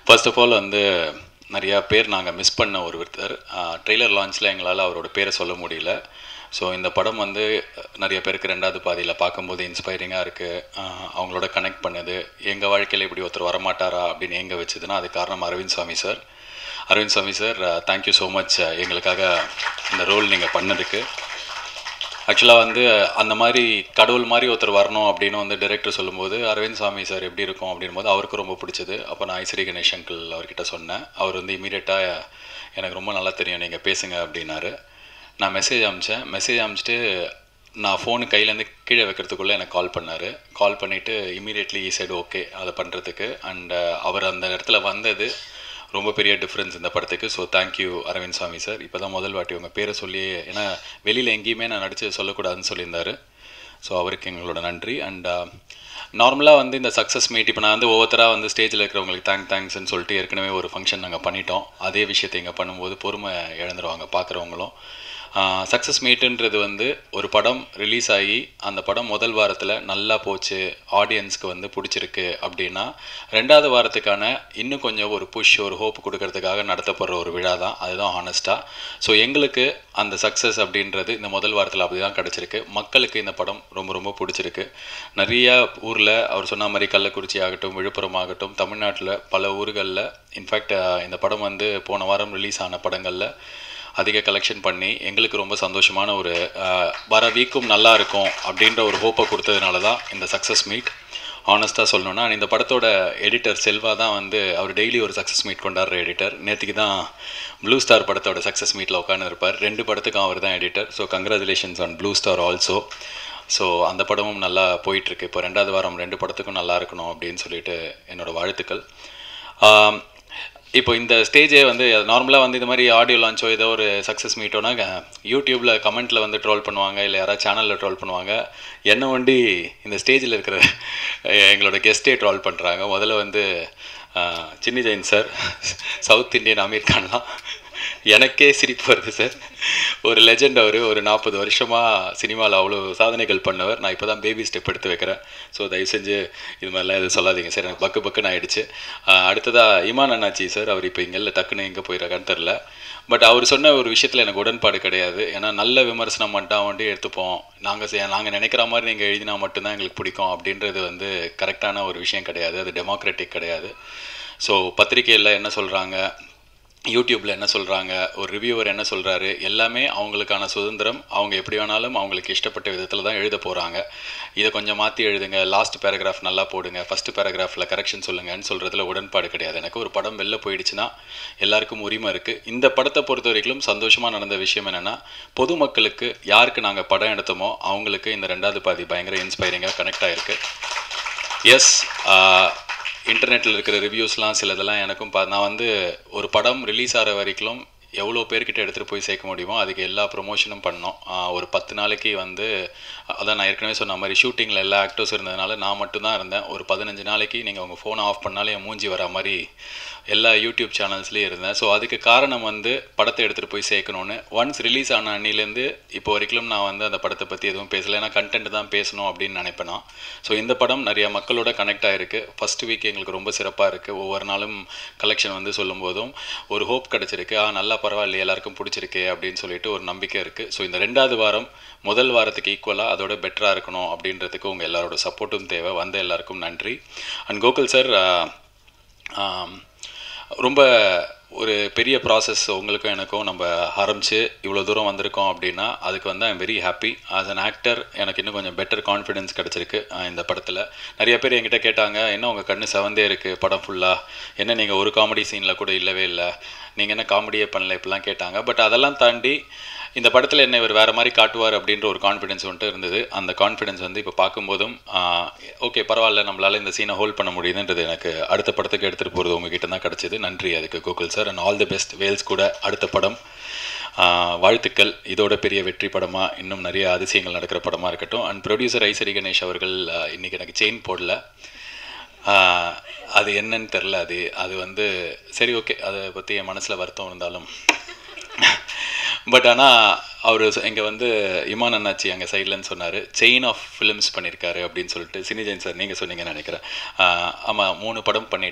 First of all வந்து நிறையா பேர் நாங்கள் மிஸ் பண்ண ஒரு ஒருத்தர் ட்ரெய்லர் லான்ச்சில் எங்களால் அவரோட பேரை சொல்ல முடியல ஸோ இந்த படம் வந்து நிறைய பேருக்கு ரெண்டாவது பாதியில் பார்க்கும்போது இன்ஸ்பைரிங்காக இருக்குது அவங்களோட கனெக்ட் பண்ணுது எங்கள் வாழ்க்கையில் இப்படி ஒருத்தர் வரமாட்டாரா அப்படின்னு எங்க வச்சதுன்னா அது காரணம் Aravind Swamy sir Aravind Swamy sir thank you so much எங்களுக்காக இந்த ரோல் நீங்கள் பண்ணதுக்கு ஆக்சுவலாக வந்து அந்த மாதிரி கடவுள் மாதிரி ஒருத்தர் வரணும் அப்படின்னு வந்து டைரக்டர் சொல்லும்போது அரவிந்த் சாமி சார் எப்படி இருக்கும் அப்படின் போது அவருக்கு ரொம்ப பிடிச்சது அப்போ நான் ஐஸ்வரி கணேஷ் அங்கிள் அவர்கிட்ட சொன்னேன் அவர் வந்து இமீடியட்டாக எனக்கு ரொம்ப நல்லா தெரியும் நீங்கள் பேசுங்க அப்படின்னாரு நான் மெசேஜ் அனுப்பிச்சேன் மெசேஜ் அனுப்பிச்சிட்டு நான் ஃபோனு கையிலேருந்து கீழே வைக்கிறதுக்குள்ளே எனக்கு கால் பண்ணார் கால் பண்ணிவிட்டு இமீடியட்லி சைடு ஓகே அதை பண்ணுறதுக்கு அண்ட் அவர் அந்த இடத்துல வந்தது ரொம்ப பெரிய டிஃப்ரென்ஸ் இந்த படத்துக்கு ஸோ தேங்க்யூ அரவிந்த் சாமி சார் இப்போ தான் முதல் வாட்டி உங்கள் பேரை சொல்லி ஏன்னா வெளியில் எங்கேயுமே நான் நடித்து சொல்லக்கூடாதுன்னு சொல்லியிருந்தாரு ஸோ அவருக்கு எங்களோட நன்றி அண்ட் நார்மலாக வந்து இந்த சக்ஸஸ் மீட் இப்போ நான் வந்து ஒவ்வொருத்தராக வந்து ஸ்டேஜில் இருக்கிறவங்களுக்கு தேங்க் தேங்க்ஸ்ன்னு சொல்லிட்டு ஏற்கனவே ஒரு ஃபங்க்ஷன் நாங்கள் பண்ணிட்டோம் அதே விஷயத்தை இங்கே பண்ணும்போது பொறுமை இழந்துருவாங்க பார்க்குறவங்களும் சக்ஸஸ் மீட்டுன்றது வந்து ஒரு படம் ரிலீஸ் ஆகி அந்த படம் முதல் வாரத்தில் நல்லா போச்சு ஆடியன்ஸ்க்கு வந்து பிடிச்சிருக்கு அப்படின்னா ரெண்டாவது வாரத்துக்கான இன்னும் கொஞ்சம் ஒரு புஷ் ஒரு ஹோப் கொடுக்கறதுக்காக நடத்தப்படுற ஒரு விழா தான் அதுதான் ஹானஸ்ட்டாக ஸோ எங்களுக்கு அந்த சக்ஸஸ் அப்படின்றது இந்த முதல் வாரத்தில் அப்படி தான் கிடச்சிருக்கு மக்களுக்கு இந்த படம் ரொம்ப ரொம்ப பிடிச்சிருக்கு நிறையா ஊரில் அவர் சொன்ன மாதிரி கள்ளக்குறிச்சி ஆகட்டும் விழுப்புரம் ஆகட்டும் தமிழ்நாட்டில் பல ஊர்களில் இன்ஃபேக்ட் இந்த படம் வந்து போன வாரம் ரிலீஸ் ஆன படங்களில் அதிக கலெக்ஷன் பண்ணி எங்களுக்கு ரொம்ப சந்தோஷமான ஒரு வர வீக்கும் நல்லா இருக்கும் அப்படின்ற ஒரு ஹோப்பை கொடுத்ததுனால தான் இந்த சக்ஸஸ் மீட் ஆனஸ்ட்டாக சொல்லணும்னா இந்த படத்தோட எடிட்டர் செல்வா தான் வந்து அவர் டெய்லி ஒரு சக்ஸஸ் மீட் கொண்டாடுற எடிட்டர் நேற்றுக்கு தான் ப்ளூ ஸ்டார் படத்தோட சக்ஸஸ் மீட்டில் உட்காந்து இருப்பார் ரெண்டு படத்துக்கும் அவர் தான் editor so congratulations on blue star also so அந்த படமும் நல்லா போயிட்டுருக்கு இப்போ ரெண்டாவது வாரம் ரெண்டு படத்துக்கும் நல்லா இருக்கணும் அப்படின்னு சொல்லிட்டு என்னோடய வாழ்த்துக்கள் இப்போ இந்த ஸ்டேஜே வந்து நார்மலாக வந்து இது மாதிரி ஆடியோ லான்ச்சோ ஏதோ ஒரு சக்ஸஸ் மீட்டோனா யூடியூப்பில் கமெண்ட்டில் வந்து ட்ரோல் பண்ணுவாங்க இல்லை யாராவது சேனலில் ட்ரோல் பண்ணுவாங்க என்ன வண்டி இந்த ஸ்டேஜில் இருக்கிற எங்களோட கெஸ்ட்டே ட்ரோல் பண்ணுறாங்க முதல்ல வந்து Chinni Jain sir south Indian Aamir கான்லாம் எனக்கே சிரிப்பு வருது சார் ஒரு லெஜெண்ட் அவர் ஒரு நாற்பது வருஷமாக சினிமாவில் அவ்வளோ சாதனைகள் பண்ணவர் நான் இப்போ தான் பேபி ஸ்டெப் எடுத்து வைக்கிறேன் ஸோ தயவு செஞ்சு இது மாதிரிலாம் எதுவும் சொல்லாதீங்க சார் எனக்கு பக்கு பக்குன்னு ஆயிடுச்சு அடுத்ததாக இமான் அண்ணாச்சி சார் அவர் இப்போ இங்கே இல்லை டக்குன்னு எங்கே போயிடறான்னு தெரில பட் அவர் சொன்ன ஒரு விஷயத்தில் எனக்கு உடன்பாடு கிடையாது ஏன்னா நல்ல விமர்சனம் மட்டும் வந்துட்டு எடுத்துப்போம் நாங்கள் நாங்கள் நினைக்கிற மாதிரி நீங்கள் எழுதினா மட்டும்தான் எங்களுக்கு பிடிக்கும் அப்படின்றது வந்து கரெக்டான ஒரு விஷயம் கிடையாது அது டெமோக்ராட்டிக் கிடையாது ஸோ பத்திரிகையில் என்ன சொல்கிறாங்க யூடியூப்பில் என்ன சொல்கிறாங்க ஒரு ரிவ்யூவர் என்ன சொல்கிறாரு எல்லாமே அவங்களுக்கான சுதந்திரம் அவங்க எப்படி வேணாலும் அவங்களுக்கு இஷ்டப்பட்ட விதத்தில் தான் எழுத போகிறாங்க இதை கொஞ்சம் மாற்றி எழுதுங்க லாஸ்ட் பேராகிராஃப் நல்லா போடுங்க ஃபஸ்ட்டு பேராகிராஃபில் கரெக்ஷன் சொல்லுங்கன்னு சொல்கிறதுல உடன்பாடு கிடையாது எனக்கு ஒரு படம் வெளில போயிடுச்சுன்னா எல்லாருக்கும் உரிமை இருக்குது இந்த படத்தை பொறுத்த வரைக்கும் சந்தோஷமாக நடந்த விஷயம் என்னென்னா பொதுமக்களுக்கு யாருக்கு நாங்கள் படம் எடுத்தோமோ அவங்களுக்கு இந்த ரெண்டாவது பாதி பயங்கர இன்ஸ்பைரிங்காக கனெக்ட் ஆகிருக்கு எஸ் இன்டர்நெட்டில் இருக்கிற ரிவ்யூஸ்லாம் சிலதெல்லாம் எனக்கும் பா நான் வந்து ஒரு படம் ரிலீஸ் ஆகிற வரைக்கும் எவ்வளோ பேர்கிட்ட எடுத்துகிட்டு போய் சேர்க்க முடியுமோ அதுக்கு எல்லா ப்ரொமோஷனும் பண்ணோம் ஒரு பத்து நாளைக்கு வந்து அதான் நான் ஏற்கனவே சொன்ன மாதிரி ஷூட்டிங்கில் எல்லா ஆக்டர்ஸ் இருந்ததுனால நான் மட்டும்தான் இருந்தேன் ஒரு பதினஞ்சு நாளைக்கு நீங்கள் உங்கள் ஃபோனை ஆஃப் பண்ணாலே என் மூஞ்சி வர மாதிரி எல்லா யூடியூப் சேனல்ஸ்லேயும் இருந்தேன் ஸோ அதுக்கு காரணம் வந்து படத்தை எடுத்துகிட்டு போய் சேர்க்கணுன்னு ஒன்ஸ் ரிலீஸ் ஆன அன்னிலேருந்து இப்போ வரைக்கும் நான் வந்து அந்த படத்தை பற்றி எதுவும் பேசலை ஏன்னா கண்டென்ட் தான் பேசணும் அப்படின்னு நினைப்பேன் நான் ஸோ இந்த படம் நிறைய மக்களோட கனெக்ட் ஆகிருக்கு ஃபஸ்ட் வீக் எங்களுக்கு ரொம்ப சிறப்பாக இருக்குது ஒவ்வொரு நாளும் கலெக்ஷன் வந்து சொல்லும்போதும் ஒரு ஹோப் கிடச்சிருக்கு ஆ நல்லா பரவாயில்ல எல்லாருக்கும் பிடிச்சிருக்கு அப்படின்னு சொல்லிட்டு ஒரு நம்பிக்கை இருக்குது ஸோ இந்த ரெண்டாவது வாரம் முதல் வாரத்துக்கு ஈக்குவலாக அதோட பெட்டராக இருக்கணும் அப்படின்றதுக்கு உங்கள் எல்லாரோட சப்போர்ட்டும் தேவை வந்த எல்லாருக்கும் நன்றி அண்ட் கோகுல் சார் ரொம்ப ஒரு பெரிய ப்ராசஸ் உங்களுக்கும் எனக்கும் நம்ம ஆரம்பித்து இவ்வளோ தூரம் வந்திருக்கோம் அப்படின்னா அதுக்கு வந்து I'm very happy as an actor எனக்கு இன்னும் கொஞ்சம் பெட்டர் கான்ஃபிடென்ஸ் கிடச்சிருக்கு இந்த படத்தில் நிறைய பேர் என்கிட்ட கேட்டாங்க என்ன உங்கள் கண்ணு செவந்தே இருக்குது படம் ஃபுல்லாக என்ன நீங்கள் ஒரு காமெடி சீனில் கூட இல்லவே இல்லை நீங்கள் என்ன காமெடியே பண்ணல இப்படிலாம் கேட்டாங்க பட் அதெல்லாம் தாண்டி இந்த படத்தில் என்ன இவர் வேறு மாதிரி காட்டுவார் அப்படின்ற ஒரு கான்ஃபிடென்ஸ் வந்துட்டு இருந்தது அந்த கான்ஃபிடென்ஸ் வந்து இப்போ பார்க்கும்போதும் ஓகே பரவாயில்ல நம்மளால் இந்த சீனை ஹோல்ட் பண்ண முடியுதுன்றது எனக்கு அடுத்த படத்துக்கு எடுத்துகிட்டு போகிறது உங்ககிட்ட தான் கிடச்சிது நன்றி அதுக்கு Gokul sir and all the best Vels கூட அடுத்த படம் வாழ்த்துக்கள் இதோட பெரிய வெற்றி படமாக இன்னும் நிறைய அதிசயங்கள் நடக்கிற படமாக இருக்கட்டும் அண்ட் ப்ரொடியூசர் ஐசரி கணேஷ் அவர்கள் இன்றைக்கி எனக்கு செயின் போடல அது என்னன்னு தெரில அது அது வந்து சரி ஓகே அதை பற்றி என் மனசில் வருத்தம் இருந்தாலும் பட் ஆனால் அவர் இங்கே வந்து இமான் அண்ணாச்சி அங்கே சைட்லன்னு சொன்னார் செயின் ஆஃப் ஃபிலிம்ஸ் பண்ணியிருக்காரு அப்படின்னு சொல்லிட்டு சினி ஜெயின் சார் நீங்கள் சொன்னீங்கன்னு நினைக்கிறேன் ஆமாம் மூணு படம் பண்ணிட்டேன்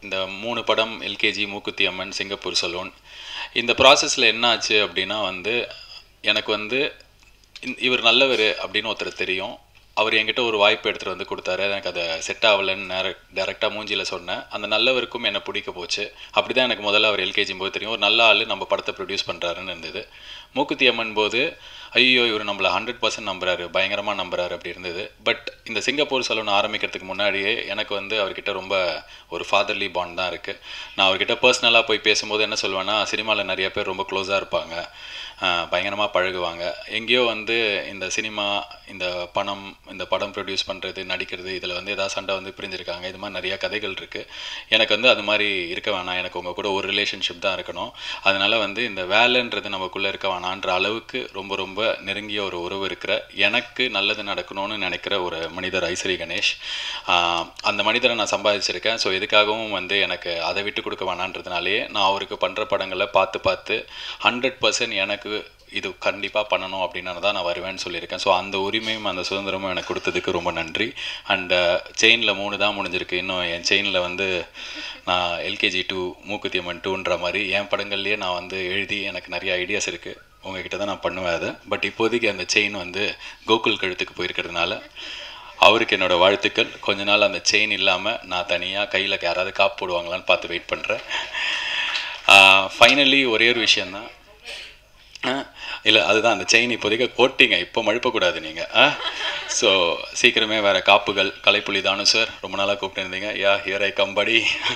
இந்த மூணு படம் எல்கேஜி மூக்குத்தி அம்மன் சிங்கப்பூர் சலூன் இந்த ப்ராசஸில் என்ன ஆச்சு அப்படின்னா வந்து எனக்கு வந்து இந்த- இவர் நல்லவர் அப்படின்னு ஒருத்தர் தெரியும் அவர் என்கிட்ட ஒரு வாய்ப்பு எடுத்துகிட்டு வந்து கொடுத்தாரு எனக்கு அதை செட் ஆகலைன்னு நேர டேரெக்டாக மூஞ்சியில் சொன்னேன் அந்த நல்லவருக்கும் என்னை பிடிக்க போச்சு அப்படி தான் எனக்கு முதல்ல அவர் எல்கேஜி போது தெரியும் ஒரு நல்ல ஆள் நம்ம படத்தை ப்ரொடியூஸ் பண்ணுறாருன்னு இருந்தது மூக்குத்தி அம்மன் போது ஐயோ இவர் நம்மளை ஹண்ட்ரட் பர்சன்ட் நம்புறாரு பயங்கரமாக நம்புறாரு அப்படி இருந்தது பட் இந்த சிங்கப்பூர் சலூன் ஆரம்பிக்கிறதுக்கு முன்னாடியே எனக்கு வந்து அவர்கிட்ட ரொம்ப ஒரு ஃபாதர்லி பாண்ட் தான் இருக்குது நான் அவர்கிட்ட பர்சனலாக போய் பேசும்போது என்ன சொல்லுவேன்னா சினிமாவில் நிறைய பேர் ரொம்ப க்ளோஸாக இருப்பாங்க பயங்கரமாக பழகுவாங்க எங்கேயோ வந்து இந்த சினிமா இந்த பணம் இந்த படம் ப்ரொடியூஸ் பண்ணுறது நடிக்கிறது இதில் வந்து ஏதாவது சண்டை வந்து பிரிஞ்சிருக்காங்க இது மாதிரி நிறையா கதைகள் இருக்குது எனக்கு வந்து அது மாதிரி இருக்க வேணாம் எனக்கு உங்கள் கூட ஒரு ரிலேஷன்ஷிப் தான் இருக்கணும் அதனால வந்து இந்த வேலைன்றது நமக்குள்ளே இருக்க வேணான்ற அளவுக்கு ரொம்ப ரொம்ப நெருங்கிய ஒரு உறவு இருக்கிற எனக்கு நல்லது நடக்கணும்னு நினைக்கிற ஒரு மனிதர் ஐஸ்வரி கணேஷ் ஆஹ் அந்த மனிதரை நான் சம்பாதிச்சிருக்கேன் ஸோ எதுக்காகவும் வந்து எனக்கு அதை விட்டு கொடுக்க வேணான்றதுனாலேயே நான் அவருக்கு பண்ணுற படங்களை பார்த்து பார்த்து ஹண்ட்ரட் பர்சன்ட் எனக்கு இது கண்டிப்பாக பண்ணணும் அப்படின்னு தான் நான் வருவேன்னு சொல்லியிருக்கேன் ஸோ அந்த உரிமையும் அந்த சுதந்திரமும் எனக்கு கொடுத்ததுக்கு ரொம்ப நன்றி அண்ட் செயினில் மூணு தான் முடிஞ்சிருக்கு இன்னும் என் செயினில் வந்து நான் எல்கேஜி டூ மூக்குத்தி அம்மன் டூன்ற மாதிரி என் படங்கள்லேயே நான் வந்து எழுதி எனக்கு நிறைய ஐடியாஸ் இருக்குது உங்ககிட்ட தான் நான் பண்ணுவேன் அதை பட் இப்போதைக்கு அந்த செயின் வந்து கோகுல் கழுத்துக்கு போயிருக்கிறதுனால அவருக்கு என்னோட வாழ்த்துக்கள் கொஞ்ச நாள் அந்த செயின் இல்லாமல் நான் தனியாக கையில் யாராவது காப்பு போடுவாங்களான்னு பார்த்து வெயிட் பண்ணுறேன் ஃபைனலி ஒரே ஒரு விஷயந்தான் இல்லை அதுதான் அந்த செயின் இப்போதைக்கு போட்டிங்க இப்போ மழுப்பக்கூடாது நீங்கள் ஸோ சீக்கிரமே வேறு காப்புகள் கலைப்புலி தானு சார் ரொம்ப நாளாக கூப்பிட்டுருந்தீங்க yeah here I come by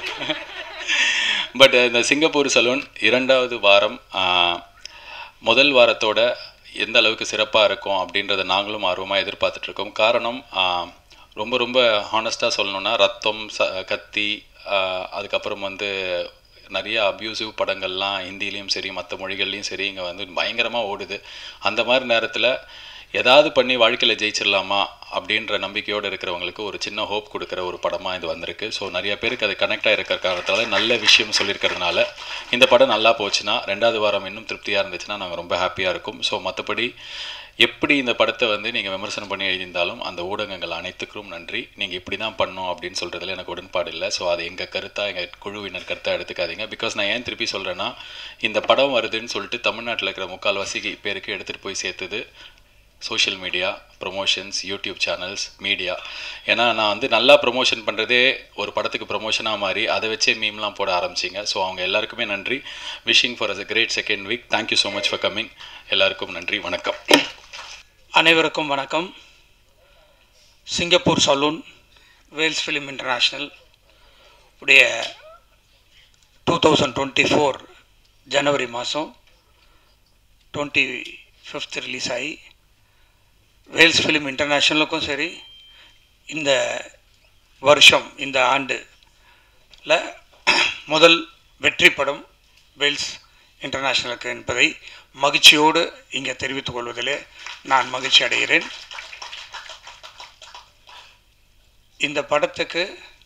but இந்த சிங்கப்பூர் சலூன் இரண்டாவது வாரம் ஆஹ், முதல் வாரத்தோட எந்த அளவுக்கு சிறப்பாக இருக்கும் அப்படின்றத நாங்களும் ஆர்வமாக எதிர்பார்த்துட்ருக்கோம் காரணம் ஆஹ், ரொம்ப ரொம்ப ஹானஸ்ட்டாக சொல்லணும்னா ரத்தம் ச கத்தி ஆஹ், அதுக்கப்புறம் வந்து நிறைய அப்யூசிவ் படங்கள்லாம் ஹிந்திலையும் சரி மற்ற மொழிகள்லையும் சரி இங்கே வந்து பயங்கரமாக ஓடுது அந்த மாதிரி நேரத்தில் ஏதாவது பண்ணி வாழ்க்கையில் ஜெயிச்சிடலாமா அப்படின்ற நம்பிக்கையோடு இருக்கிறவங்களுக்கு ஒரு சின்ன ஹோப் கொடுக்குற ஒரு படமாக இது வந்திருக்கு ஸோ நிறைய பேருக்கு அது கனெக்ட் ஆகிருக்கிற காரணத்தால் நல்ல விஷயம் சொல்லியிருக்கிறதுனால இந்த படம் நல்லா போச்சுன்னா ரெண்டாவது வாரம் இன்னும் திருப்தியாக இருந்துச்சுன்னா நாங்கள் ரொம்ப ஹாப்பியாக இருக்கும் ஸோ மற்றபடி எப்படி இந்த படத்தை வந்து நீங்கள் விமர்சனம் பண்ணி எழுதியிருந்தாலும் அந்த ஊடகங்கள் அனைத்துக்கும் நன்றி நீங்கள் இப்படி தான் பண்ணணும் அப்படின்னு சொல்கிறதுல எனக்கு உடன்பாடு இல்லை ஸோ அது எங்கள் கருத்தாக எங்கள் குழுவினர் கருத்தாக எடுத்துக்காதீங்க பிகாஸ் நான் ஏன் திருப்பி சொல்கிறேன்னா இந்த படம் வருதுன்னு சொல்லிட்டு தமிழ்நாட்டில் இருக்கிற முக்கால்வாசி பேருக்கு எடுத்துகிட்டு போய் சேர்த்தது social media promotions YouTube channels media ஏன்னா நான் வந்து நல்லா ப்ரொமோஷன் பண்ணுறதே ஒரு படத்துக்கு ப்ரொமோஷனாக மாறி அதை வச்சே மீம்லாம் போட ஆரம்பிச்சிங்க ஸோ அவங்க எல்லாருக்குமே நன்றி wishing for us a great second week thank you so much for coming எல்லாருக்கும் நன்றி வணக்கம் அனைவருக்கும் வணக்கம் Singapore saloon Vels film international உடைய டூ தௌசண்ட் டுவெண்ட்டி ஃபோர் ஜனவரி மாதம் டுவெண்ட்டி ஃபிஃப்த் ரிலீஸ் ஆகி வேல்ஸ் ஃபிலிம் இன்டர்நேஷ்னலுக்கும் சரி இந்த வருஷம் இந்த ஆண்டில் முதல் வெற்றி படம் வேல்ஸ் இன்டர்நேஷ்னலுக்கு என்பதை மகிழ்ச்சியோடு இங்கே தெரிவித்துக் கொள்வதிலே நான் மகிழ்ச்சி அடைகிறேன் இந்த படத்துக்கு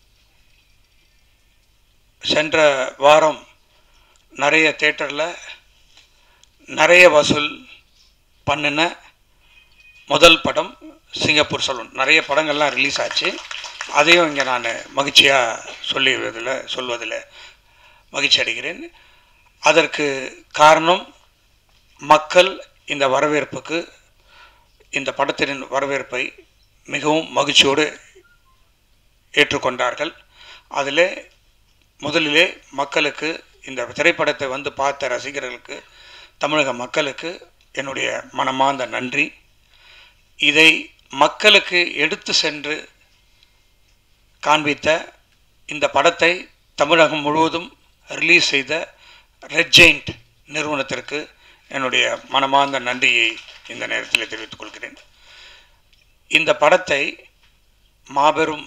சென்ற வாரம் நிறைய தேட்டரில் நிறைய வசூல் பண்ணின முதல் படம் சிங்கப்பூர் சலூன் நிறைய படங்கள்லாம் ரிலீஸ் ஆச்சு அதையும் இங்கே நான் மகிழ்ச்சியாக சொல்லுவதில் சொல்வதில் மகிழ்ச்சி அடைகிறேன் அதற்கு காரணம் மக்கள் இந்த வரவேற்புக்கு இந்த படத்தின் வரவேற்பை மிகவும் மகிழ்ச்சியோடு ஏற்றுக்கொண்டார்கள் அதில் முதலிலே மக்களுக்கு இந்த திரைப்படத்தை வந்து பார்த்த ரசிகர்களுக்கு தமிழக மக்களுக்கு என்னுடைய மனமார்ந்த நன்றி இதை மக்களுக்கு எடுத்து சென்று காண்பித்த இந்த படத்தை தமிழகம் முழுவதும் ரிலீஸ் செய்த ரெட் ஜெயிண்ட் நிறுவனத்திற்கு என்னுடைய மனமார்ந்த நன்றியை இந்த நேரத்தில் தெரிவித்துக் கொள்கிறேன் இந்த படத்தை மாபெரும்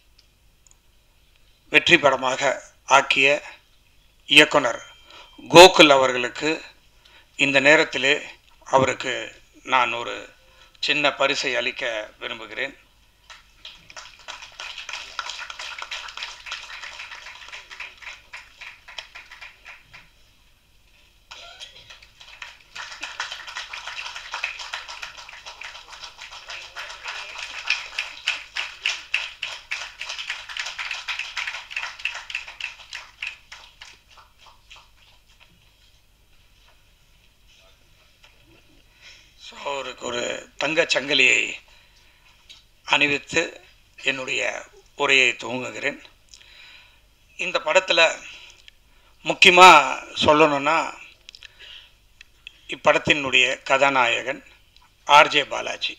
வெற்றி படமாக ஆக்கிய இயக்குனர் கோகுல் அவர்களுக்கு இந்த நேரத்திலே அவருக்கு நான் ஒரு சின்ன பரிசை அளிக்க விரும்புகிறேன் தங்கச் சங்கிலியை அணிவித்து என்னுடைய உரையை துவங்குகிறேன் இந்த படத்தில் முக்கியமாக சொல்லணும்னா இப்படத்தினுடைய கதாநாயகன் ஆர்ஜே பாலாஜி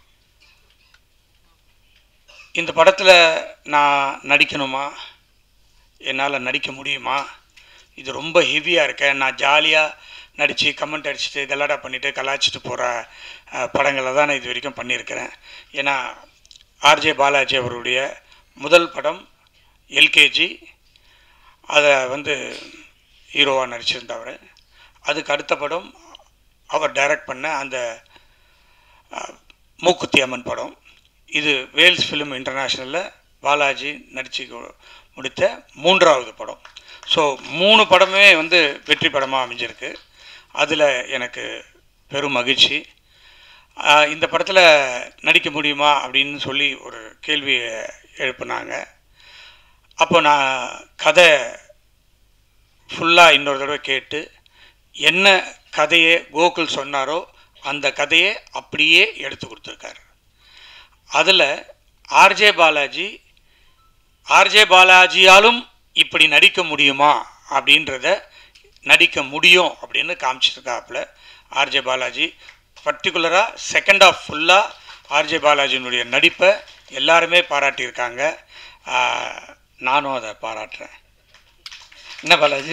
இந்த படத்தில் நான் நடிக்கணுமா என்னால் நடிக்க முடியுமா இது ரொம்ப ஹெவியாக இருக்கேன் நான் ஜாலியாக நடித்து கமெண்ட் அடிச்சுட்டு கலாடா பண்ணிவிட்டு கலாய்ச்சிட்டு போகிற படங்களை தான் நான் இது வரைக்கும் பண்ணியிருக்கிறேன் ஏன்னா ஆர்ஜே பாலாஜி அவருடைய முதல் படம் எல்கேஜி அதை வந்து ஹீரோவாக நடிச்சிருந்தவர் அதுக்கு அடுத்த படம் அவர் டைரக்ட் பண்ண அந்த அஹ், மூக்குத்தி அம்மன் படம் இது வேல்ஸ் ஃபிலிம் இன்டர்நேஷ்னலில் பாலாஜி நடித்து முடித்த மூன்றாவது படம் ஸோ மூணு படமே வந்து வெற்றி படமாக அமைஞ்சிருக்கு அதில் எனக்கு பெரும் மகிழ்ச்சி ஆஹ் இந்த படத்தில் நடிக்க முடியுமா அப்படின்னு சொல்லி ஒரு கேள்வியை எழுப்புனாங்க அப்போ நான் கதை ஃபுல்லாக இன்னொரு தடவை கேட்டு என்ன கதையை கோகுல் சொன்னாரோ அந்த கதையை அப்படியே எடுத்து கொடுத்துருக்காரு அதில் ஆர்ஜே பாலாஜி ஆர்ஜே பாலாஜியாலும் இப்படி நடிக்க முடியுமா அப்படின்றத நடிக்க முடியும் அப்படின்னு காமிச்சிருக்காப்புல ஆர்ஜே பாலாஜி பர்டிகுலராக செகண்ட் ஆஃப் ஃபுல்லாக ஆர்ஜே பாலாஜியினுடைய நடிப்பை எல்லாருமே பாராட்டியிருக்காங்க ஆஹ், நானும் அதை பாராட்டுறேன் என்ன பாலாஜி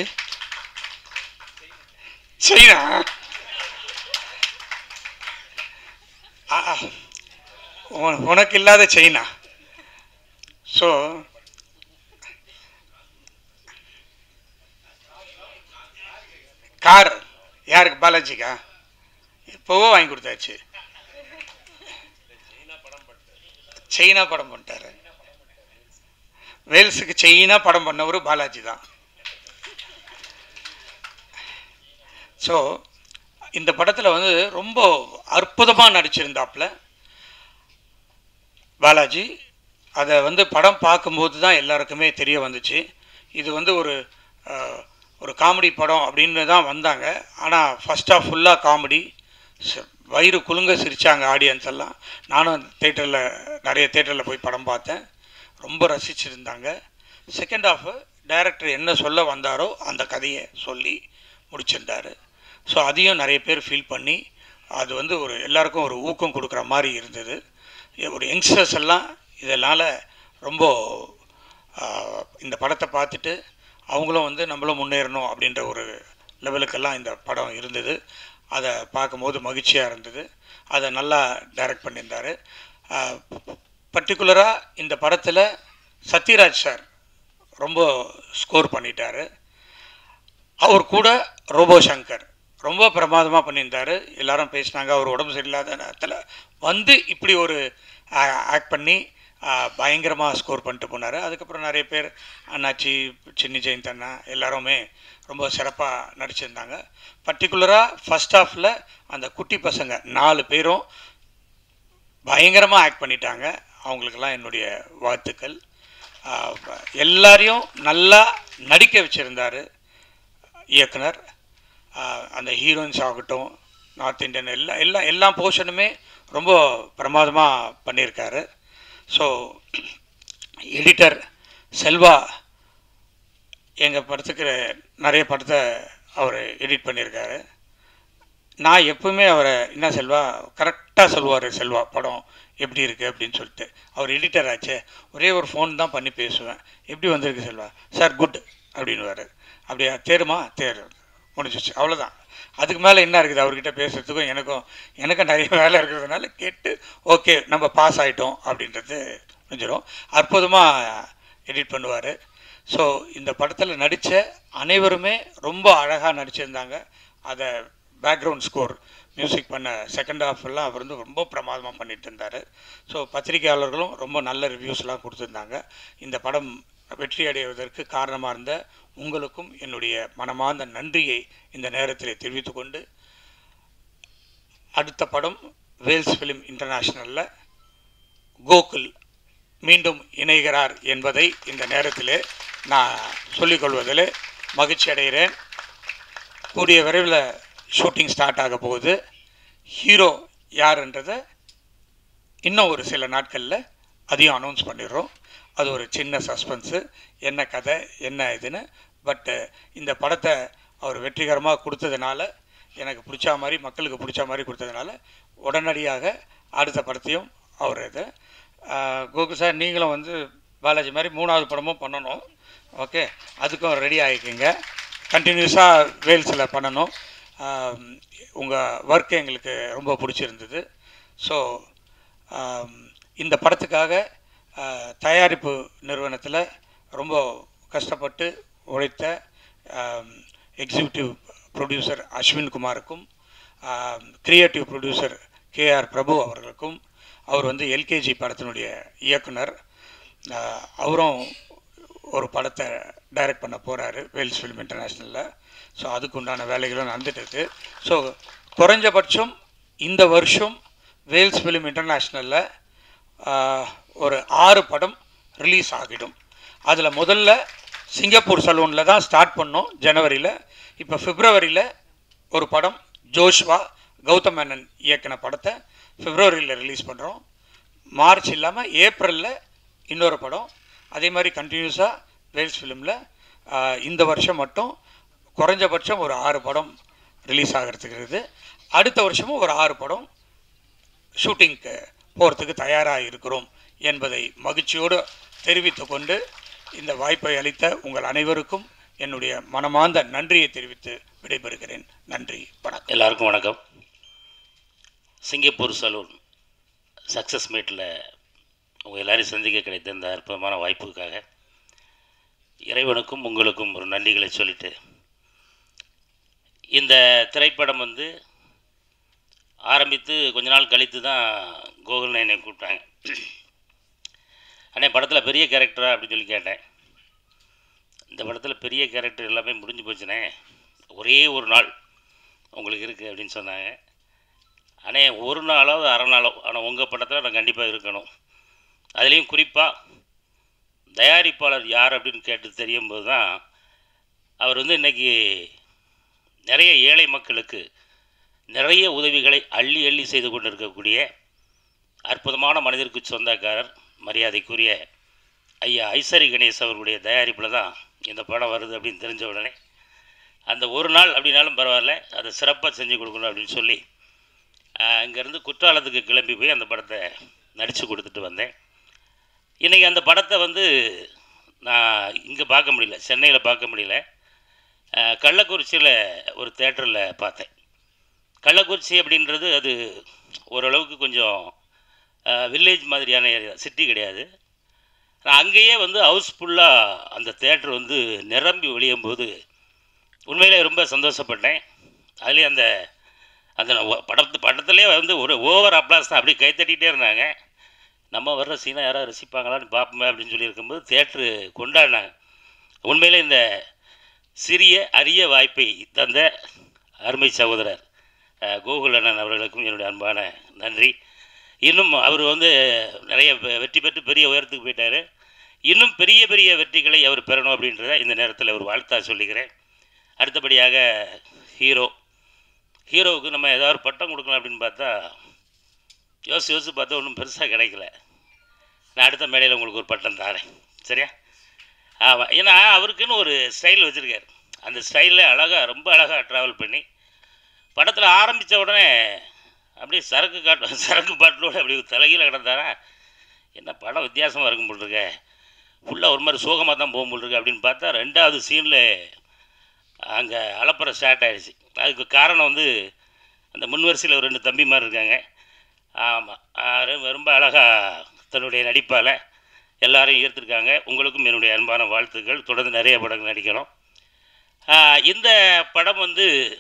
சைனா ஆ, ஆ. உன- உனக்கு இல்லாத சைனா ஸோ கார் யாருக்கு பாலாஜிக்கா எப்போவோ வாங்கி கொடுத்தாச்சு சைனா படம் பண்ணிட்டாரு வேல்ஸுக்கு சைனா படம் பண்ணவர் பாலாஜி தான் ஸோ இந்த படத்தில் வந்து ரொம்ப அற்புதமாக நடிச்சிருந்தாப்புல பாலாஜி அதை வந்து படம் பார்க்கும்போது தான் எல்லாருக்குமே தெரிய வந்துச்சு இது வந்து ஒரு அஹ், ஒரு காமெடி படம் அப்படின்னு தான் வந்தாங்க ஆனால் ஃபஸ்ட் ஆஃப் ஃபுல்லாக காமெடி வயிறு குலுங்க சிரித்தாங்க ஆடியன்ஸ் எல்லாம் நானும் தேட்டரில் நிறைய தேட்டரில் போய் படம் பார்த்தேன் ரொம்ப ரசிச்சிருந்தாங்க செகண்ட் ஆஃப் டைரக்டர் என்ன சொல்ல வந்தாரோ அந்த கதையை சொல்லி முடிச்சிருந்தாரு ஸோ அதையும் நிறைய பேர் ஃபீல் பண்ணி அது வந்து ஒரு எல்லாருக்கும் ஒரு ஊக்கம் கொடுக்குற மாதிரி இருந்தது ஒரு யங்ஸ்டர்ஸ் எல்லாம் இதனால் ரொம்ப ஆஹ், இந்த படத்தை பார்த்துட்டு அவங்களும் வந்து நம்மளும் முன்னேறணும் அப்படின்ற ஒரு லெவலுக்கெல்லாம் இந்த படம் இருந்தது அதை பார்க்கும்போது மகிழ்ச்சியாக இருந்தது அதை நல்லா டைரக்ட் பண்ணியிருந்தார் பர்டிகுலராக இந்த படத்தில் சத்யராஜ் சார் ரொம்ப ஸ்கோர் பண்ணிட்டாரு அவர் கூட ரோபோ சங்கர் ரொம்ப பிரமாதமாக பண்ணியிருந்தார் எல்லாரும் பேசினாங்க அவர் உடம்பு சரியில்லாத நேரத்தில் வந்து இப்படி ஒரு ஆக்ட் பண்ணி பயங்கரமாக ஸ்கோர் பண்ணிட்டு போனார் அதுக்கப்புறம் நிறைய பேர் அண்ணாச்சி சின்னி ஜெயந்த் அண்ணா எல்லாருமே ரொம்ப சிறப்பாக நடிச்சிருந்தாங்க பர்டிகுலராக ஃபஸ்ட் ஹாஃபில் அந்த குட்டி பசங்க நாலு பேரும் பயங்கரமாக ஆக்ட் பண்ணிட்டாங்க அவங்களுக்கெல்லாம் என்னுடைய வாழ்த்துக்கள் ஆஹ் எல்லாரையும் நல்லா நடிக்க வச்சுருந்தாரு இயக்குனர் ஆஹ் அந்த ஹீரோயின்ஸ் ஆகட்டும் நார்த் இந்தியன் எல்லா எல்லா எல்லா போர்ஷனுமே ரொம்ப பிரமாதமாக பண்ணியிருக்காரு ஸோ எடிட்டர் செல்வா எங்கள் படத்துக்கு நிறைய படத்தை அவர் எடிட் பண்ணியிருக்காரு நான் எப்பவுமே அவரை என்ன செல்வா கரெக்டாக சொல்லுவார் செல்வா படம் எப்படி இருக்குது அப்படின்னு சொல்லிட்டு அவர் எடிட்டர் ஆச்சே ஒரே ஒரு ஃபோன் தான் பண்ணி பேசுவேன் எப்படி வந்திருக்கு செல்வா சார் குட் அப்படின்னுவார் அப்படியா தேருமா தேர் முடிஞ்சிச்சு அவ்வளோதான் அதுக்கு மேலே என்ன இருக்குது அவர்கிட்ட பேசுகிறதுக்கும் எனக்கும் எனக்கும் நிறைய வேலை இருக்கிறதுனால கேட்டு ஓகே நம்ம பாஸ் ஆகிட்டோம் அப்படின்றது முடிஞ்சிடும் அற்புதமாக எடிட் பண்ணுவார் ஸோ இந்த படத்தில் நடித்த அனைவருமே ரொம்ப அழகாக நடிச்சிருந்தாங்க அதை பேக்ரவுண்ட் ஸ்கோர் மியூசிக் பண்ண செகண்ட் ஹாஃப் எல்லாம் அவர் வந்து ரொம்ப பிரமாதமாக பண்ணிட்டு இருந்தார் ஸோ பத்திரிகையாளர்களும் ரொம்ப நல்ல ரிவ்யூஸ்லாம் கொடுத்துருந்தாங்க இந்த படம் வெற்றி அடைவதற்கு காரணமாக இருந்த உங்களுக்கும் என்னுடைய மனமார்ந்த நன்றியை இந்த நேரத்தில் தெரிவித்துக்கொண்டு அடுத்த படம் வேல்ஸ் ஃபிலிம் இன்டர்நேஷ்னலில் கோகுல் மீண்டும் இணைகிறார் என்பதை இந்த நேரத்தில் நான் சொல்லிக்கொள்வதில் மகிழ்ச்சி அடைகிறேன் கூடிய விரைவில் ஷூட்டிங் ஸ்டார்ட் ஆக போகுது ஹீரோ யாருன்றதை இன்னும் ஒரு சில நாட்களில் அதையும் அனௌன்ஸ் பண்ணிடுறோம் அது ஒரு சின்ன சஸ்பென்ஸு என்ன கதை என்ன இதுன்னு பட்டு இந்த படத்தை அவர் வெற்றிகரமாக கொடுத்ததுனால எனக்கு பிடிச்ச மாதிரி மக்களுக்கு பிடிச்ச மாதிரி கொடுத்ததுனால உடனடியாக அடுத்த படத்தையும் அவர் இது கோகு சார் நீங்களும் வந்து பாலாஜி மாதிரி மூணாவது படமும் பண்ணணும் ஓகே அதுக்கும் ரெடி ஆகிக்கிங்க கண்டினியூஸாக வேல்ஸில் பண்ணணும் உங்கள் ஒர்க் எங்களுக்கு ரொம்ப பிடிச்சிருந்தது ஸோ இந்த படத்துக்காக ஆஹ், தயாரிப்பு நிறுவனத்தில் ரொம்ப கஷ்டப்பட்டு உழைத்த எக்ஸிக்யூட்டிவ் ப்ரொடியூசர் அஸ்வின் குமாருக்கும் கிரியேட்டிவ் ப்ரொடியூசர் கேஆர் பிரபு அவர்களுக்கும் அவர் வந்து எல்கேஜி படத்தினுடைய இயக்குனர் ஆஹ், அவரும் ஒரு படத்தை டைரக்ட் பண்ண போகிறாரு வேல்ஸ் ஃபிலிம் இன்டர்நேஷ்னலில் ஸோ அதுக்கு உண்டான வேலைகளும் நடந்துட்டு இருக்கு ஸோ குறைஞ்சபட்சம் இந்த வருஷம் வேல்ஸ் ஃபிலிம் இன்டர்நேஷ்னலில் ஒரு ஆறு படம் ரிலீஸ் ஆகிடும் அதில் முதல்ல சிங்கப்பூர் சலூனில் தான் ஸ்டார்ட் பண்ணோம் ஜனவரியில் இப்போ பிப்ரவரியில் ஒரு படம் ஜோஷ்வா கௌதம் மேனன் இயக்கின படத்தை பிப்ரவரியில் ரிலீஸ் பண்ணுறோம் மார்ச் இல்லாமல் ஏப்ரலில் இன்னொரு படம் அதே மாதிரி கண்டினியூஸாக வேல்ஸ் ஃபிலிமில் இந்த வருஷம் மட்டும் குறைஞ்சபட்சம் ஒரு ஆறு படம் ரிலீஸ் ஆகிறதுக்கு இருக்குது அடுத்த வருஷமும் ஒரு ஆறு படம் ஷூட்டிங்க்கு போகிறதுக்கு தயாராக இருக்கிறோம் என்பதை மகிழ்ச்சியோடு தெரிவித்து கொண்டு இந்த வாய்ப்பை அளித்த உங்கள் அனைவருக்கும் என்னுடைய மனமார்ந்த நன்றியை தெரிவித்து விடைபெறுகிறேன் நன்றி வணக்கம் எல்லாருக்கும் வணக்கம் சிங்கப்பூர் சலூன் சக்ஸஸ் மீட்டில் உங்கள் எல்லாரையும் சந்திக்க கிடைத்த இந்த அற்புதமான வாய்ப்புக்காக இறைவனுக்கும் உங்களுக்கும் ஒரு நன்றிகளை சொல்லிட்டு இந்த திரைப்படம் வந்து ஆரம்பித்து கொஞ்ச நாள் கழித்து தான் கோகுல் என்னை கூப்பிட்டாங்க அண்ணே படத்தில் பெரிய கேரக்டரா அப்படின்னு சொல்லி கேட்டேன் இந்த படத்தில் பெரிய கேரக்டர் எல்லாமே முடிஞ்சு போச்சுனே ஒரே ஒரு நாள் உங்களுக்கு இருக்குது அப்படின்னு சொன்னாங்க அண்ணே ஒரு நாளாவது அரை நாளோ ஆனால் உங்கள் படத்தில் நான் கண்டிப்பாக இருக்கணும் அதுலேயும் குறிப்பாக தயாரிப்பாளர் யார் அப்படின்னு கேட்டு தெரியும் போது தான் அவர் வந்து இன்றைக்கி நிறைய ஏழை மக்களுக்கு நிறைய உதவிகளை அள்ளி அள்ளி செய்து கொண்டிருக்கக்கூடிய அற்புதமான மனிதருக்கு சொந்தக்காரர் மரியாதைக்குரிய ஐயா ஐசரி கணேஷ் அவர்களுடைய தயாரிப்பில் தான் இந்த படம் வருது அப்படின்னு தெரிஞ்ச உடனே அந்த ஒரு நாள் அப்படின்னாலும் பரவாயில்ல அதை சிறப்பாக செஞ்சு கொடுக்கணும் அப்படின்னு சொல்லி இங்கேருந்து குற்றாலத்துக்கு கிளம்பி போய் அந்த படத்தை நடித்து கொடுத்துட்டு வந்தேன் இன்றைக்கி அந்த படத்தை வந்து நான் இங்கே பார்க்க முடியல சென்னையில் பார்க்க முடியல அஹ், கள்ளக்குறிச்சியில் ஒரு தேட்டரில் பார்த்தேன் கள்ளக்குறிச்சி அப்படின்றது அது ஓரளவுக்கு கொஞ்சம் வில்லேஜ் மாதிரியான ஏரியா சிட்டி கிடையாது நான் அங்கேயே வந்து ஹவுஸ்ஃபுல்லாக அந்த தேட்டர் வந்து நிரம்பி ஒழியும் போது உண்மையிலே ரொம்ப சந்தோஷப்பட்டேன் அதுலேயும் அந்த அந்த ஒ- படத்து படத்துலேயே வந்து ஒரு ஓவர் அப்ளாஸ் தான் அப்படியே கைத்தட்டிகிட்டே இருந்தாங்க நம்ம வர்ற சீனை யாராவது ரசிப்பாங்களான்னு பார்ப்போமே அப்படின்னு சொல்லி இருக்கும்போது தேட்ரு கொண்டாடினாங்க உண்மையிலே இந்த சிறிய அரிய வாய்ப்பை தந்த அருமை சகோதரர் அஹ், கோகுல் அண்ணன் அவர்களுக்கும் என்னுடைய அன்பான நன்றி இன்னும் அவர் வந்து நிறைய வெ- வெற்றி பெற்று பெரிய உயரத்துக்கு போயிட்டார் இன்னும் பெரிய பெரிய வெற்றிகளை அவர் பெறணும் அப்படின்றத இந்த நேரத்தில் ஒரு வாழ்த்தா சொல்லிக்கிறேன் அடுத்தபடியாக ஹீரோ ஹீரோவுக்கு நம்ம ஏதாவது ஒரு பட்டம் கொடுக்கலாம் அப்படின்னு பார்த்தா யோசிச்சு யோசிச்சு பார்த்தா ஒன்றும் பெருசாக கிடைக்கல நான் அடுத்த மேடையில் உங்களுக்கு ஒரு பட்டம் தரேன் சரியா ஆமாம் ஏன்னா அவருக்குன்னு ஒரு ஸ்டைல் வச்சுருக்காரு அந்த ஸ்டைலில் அழகாக ரொம்ப அழகாக ட்ராவல் பண்ணி படத்தில் ஆரம்பித்த உடனே அப்படியே சரக்கு காட்டு சரக்கு பாட்டிலோட அப்படி தலைகீழ கிடந்தாரா என்ன படம் வித்தியாசமாக இருக்கும் போல் இருக்க ஃபுல்லாக ஒரு மாதிரி சோகமாக தான் போகும் போல் இருக்கு அப்படின்னு பார்த்தா ரெண்டாவது சீனில் அங்கே அலப்பறை ஸ்டார்ட் ஆயிடுச்சு அதுக்கு காரணம் வந்து அந்த முன் வரிசையில் ஒரு ரெண்டு தம்பிமார் இருக்காங்க ஆமாம் ரொம்ப அழகாக தன்னுடைய நடிப்பால் எல்லாரையும் ஈர்த்திருக்காங்க உங்களுக்கும் என்னுடைய அன்பான வாழ்த்துக்கள் தொடர்ந்து நிறைய படங்கள் நடிக்கணும் ஆ, இந்த படம் வந்து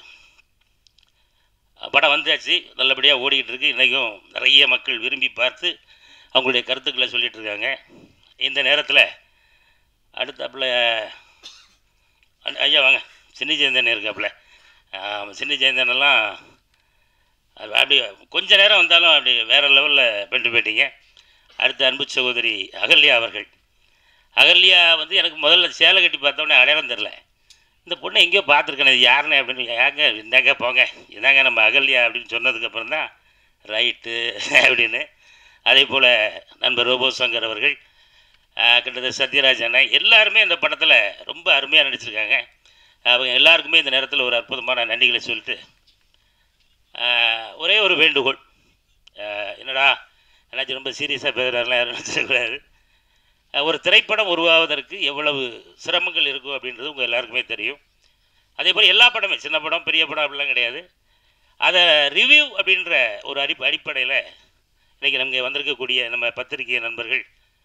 படம் வந்தாச்சு நல்லபடியாக ஓடிக்கிட்டு இருக்கு இன்றைக்கும் நிறைய மக்கள் விரும்பி பார்த்து அவங்களுடைய கருத்துக்களை சொல்லிட்டு இருக்காங்க இந்த நேரத்தில் அடுத்தாப்புல அண்ணா, ஐயா வாங்க சின்ன ஜெயந்தன் இருக்காப்புல ஆமாம் சின்ன ஜெயந்தனெல்லாம் அது அப்படி கொஞ்ச நேரம் வந்தாலும் அப்படி வேறு லெவலில் பண்ணிட்டு போயிட்டீங்க அடுத்த அன்பு சகோதரி அகல்யா அவர்கள் அகல்யா வந்து எனக்கு முதல்ல சேலை கட்டி பார்த்தோன்னே அடையாளம் தெரில இந்த பொண்ணை எங்கேயோ பார்த்துருக்கேன் இது யாருன்னு அப்படின்னு ஏங்க இந்தாங்க போங்க இதாங்க நம்ம அகல்யா அப்படின்னு சொன்னதுக்கப்புறம் தான் ரைட்டு அப்படின்னு அதே போல் நண்பர் ரோபோ சங்கர் அவர்கள் ஆஹ் கிட்டத்தட்ட சத்யராஜ் அண்ணன் எல்லாருமே இந்த படத்தில் ரொம்ப அருமையாக நடிச்சிருக்காங்க அவங்க எல்லாருக்குமே இந்த நேரத்தில் ஒரு அற்புதமான நன்றிகளை சொல்லிட்டு ஆஹ் ஒரே ஒரு வேண்டுகோள் ஆஹ் என்னடா அண்ணாச்சி ரொம்ப சீரியஸாக பேசுகிறாருலாம் யாரும் நினச்சிடக்கூடாது ஒரு திரைப்படம் உருவாவதற்கு எவ்வளவு சிரமங்கள் இருக்கும் அப்படின்றது உங்கள் எல்லாருக்குமே தெரியும் அதே போல் எல்லா படமே சின்ன படம் பெரிய படம் அப்படிலாம் கிடையாது அதை ரிவ்யூ அப்படின்ற ஒரு அடி அடிப்படையில் இன்றைக்கி நமக்கு வந்திருக்கக்கூடிய நம்ம பத்திரிகை நண்பர்கள்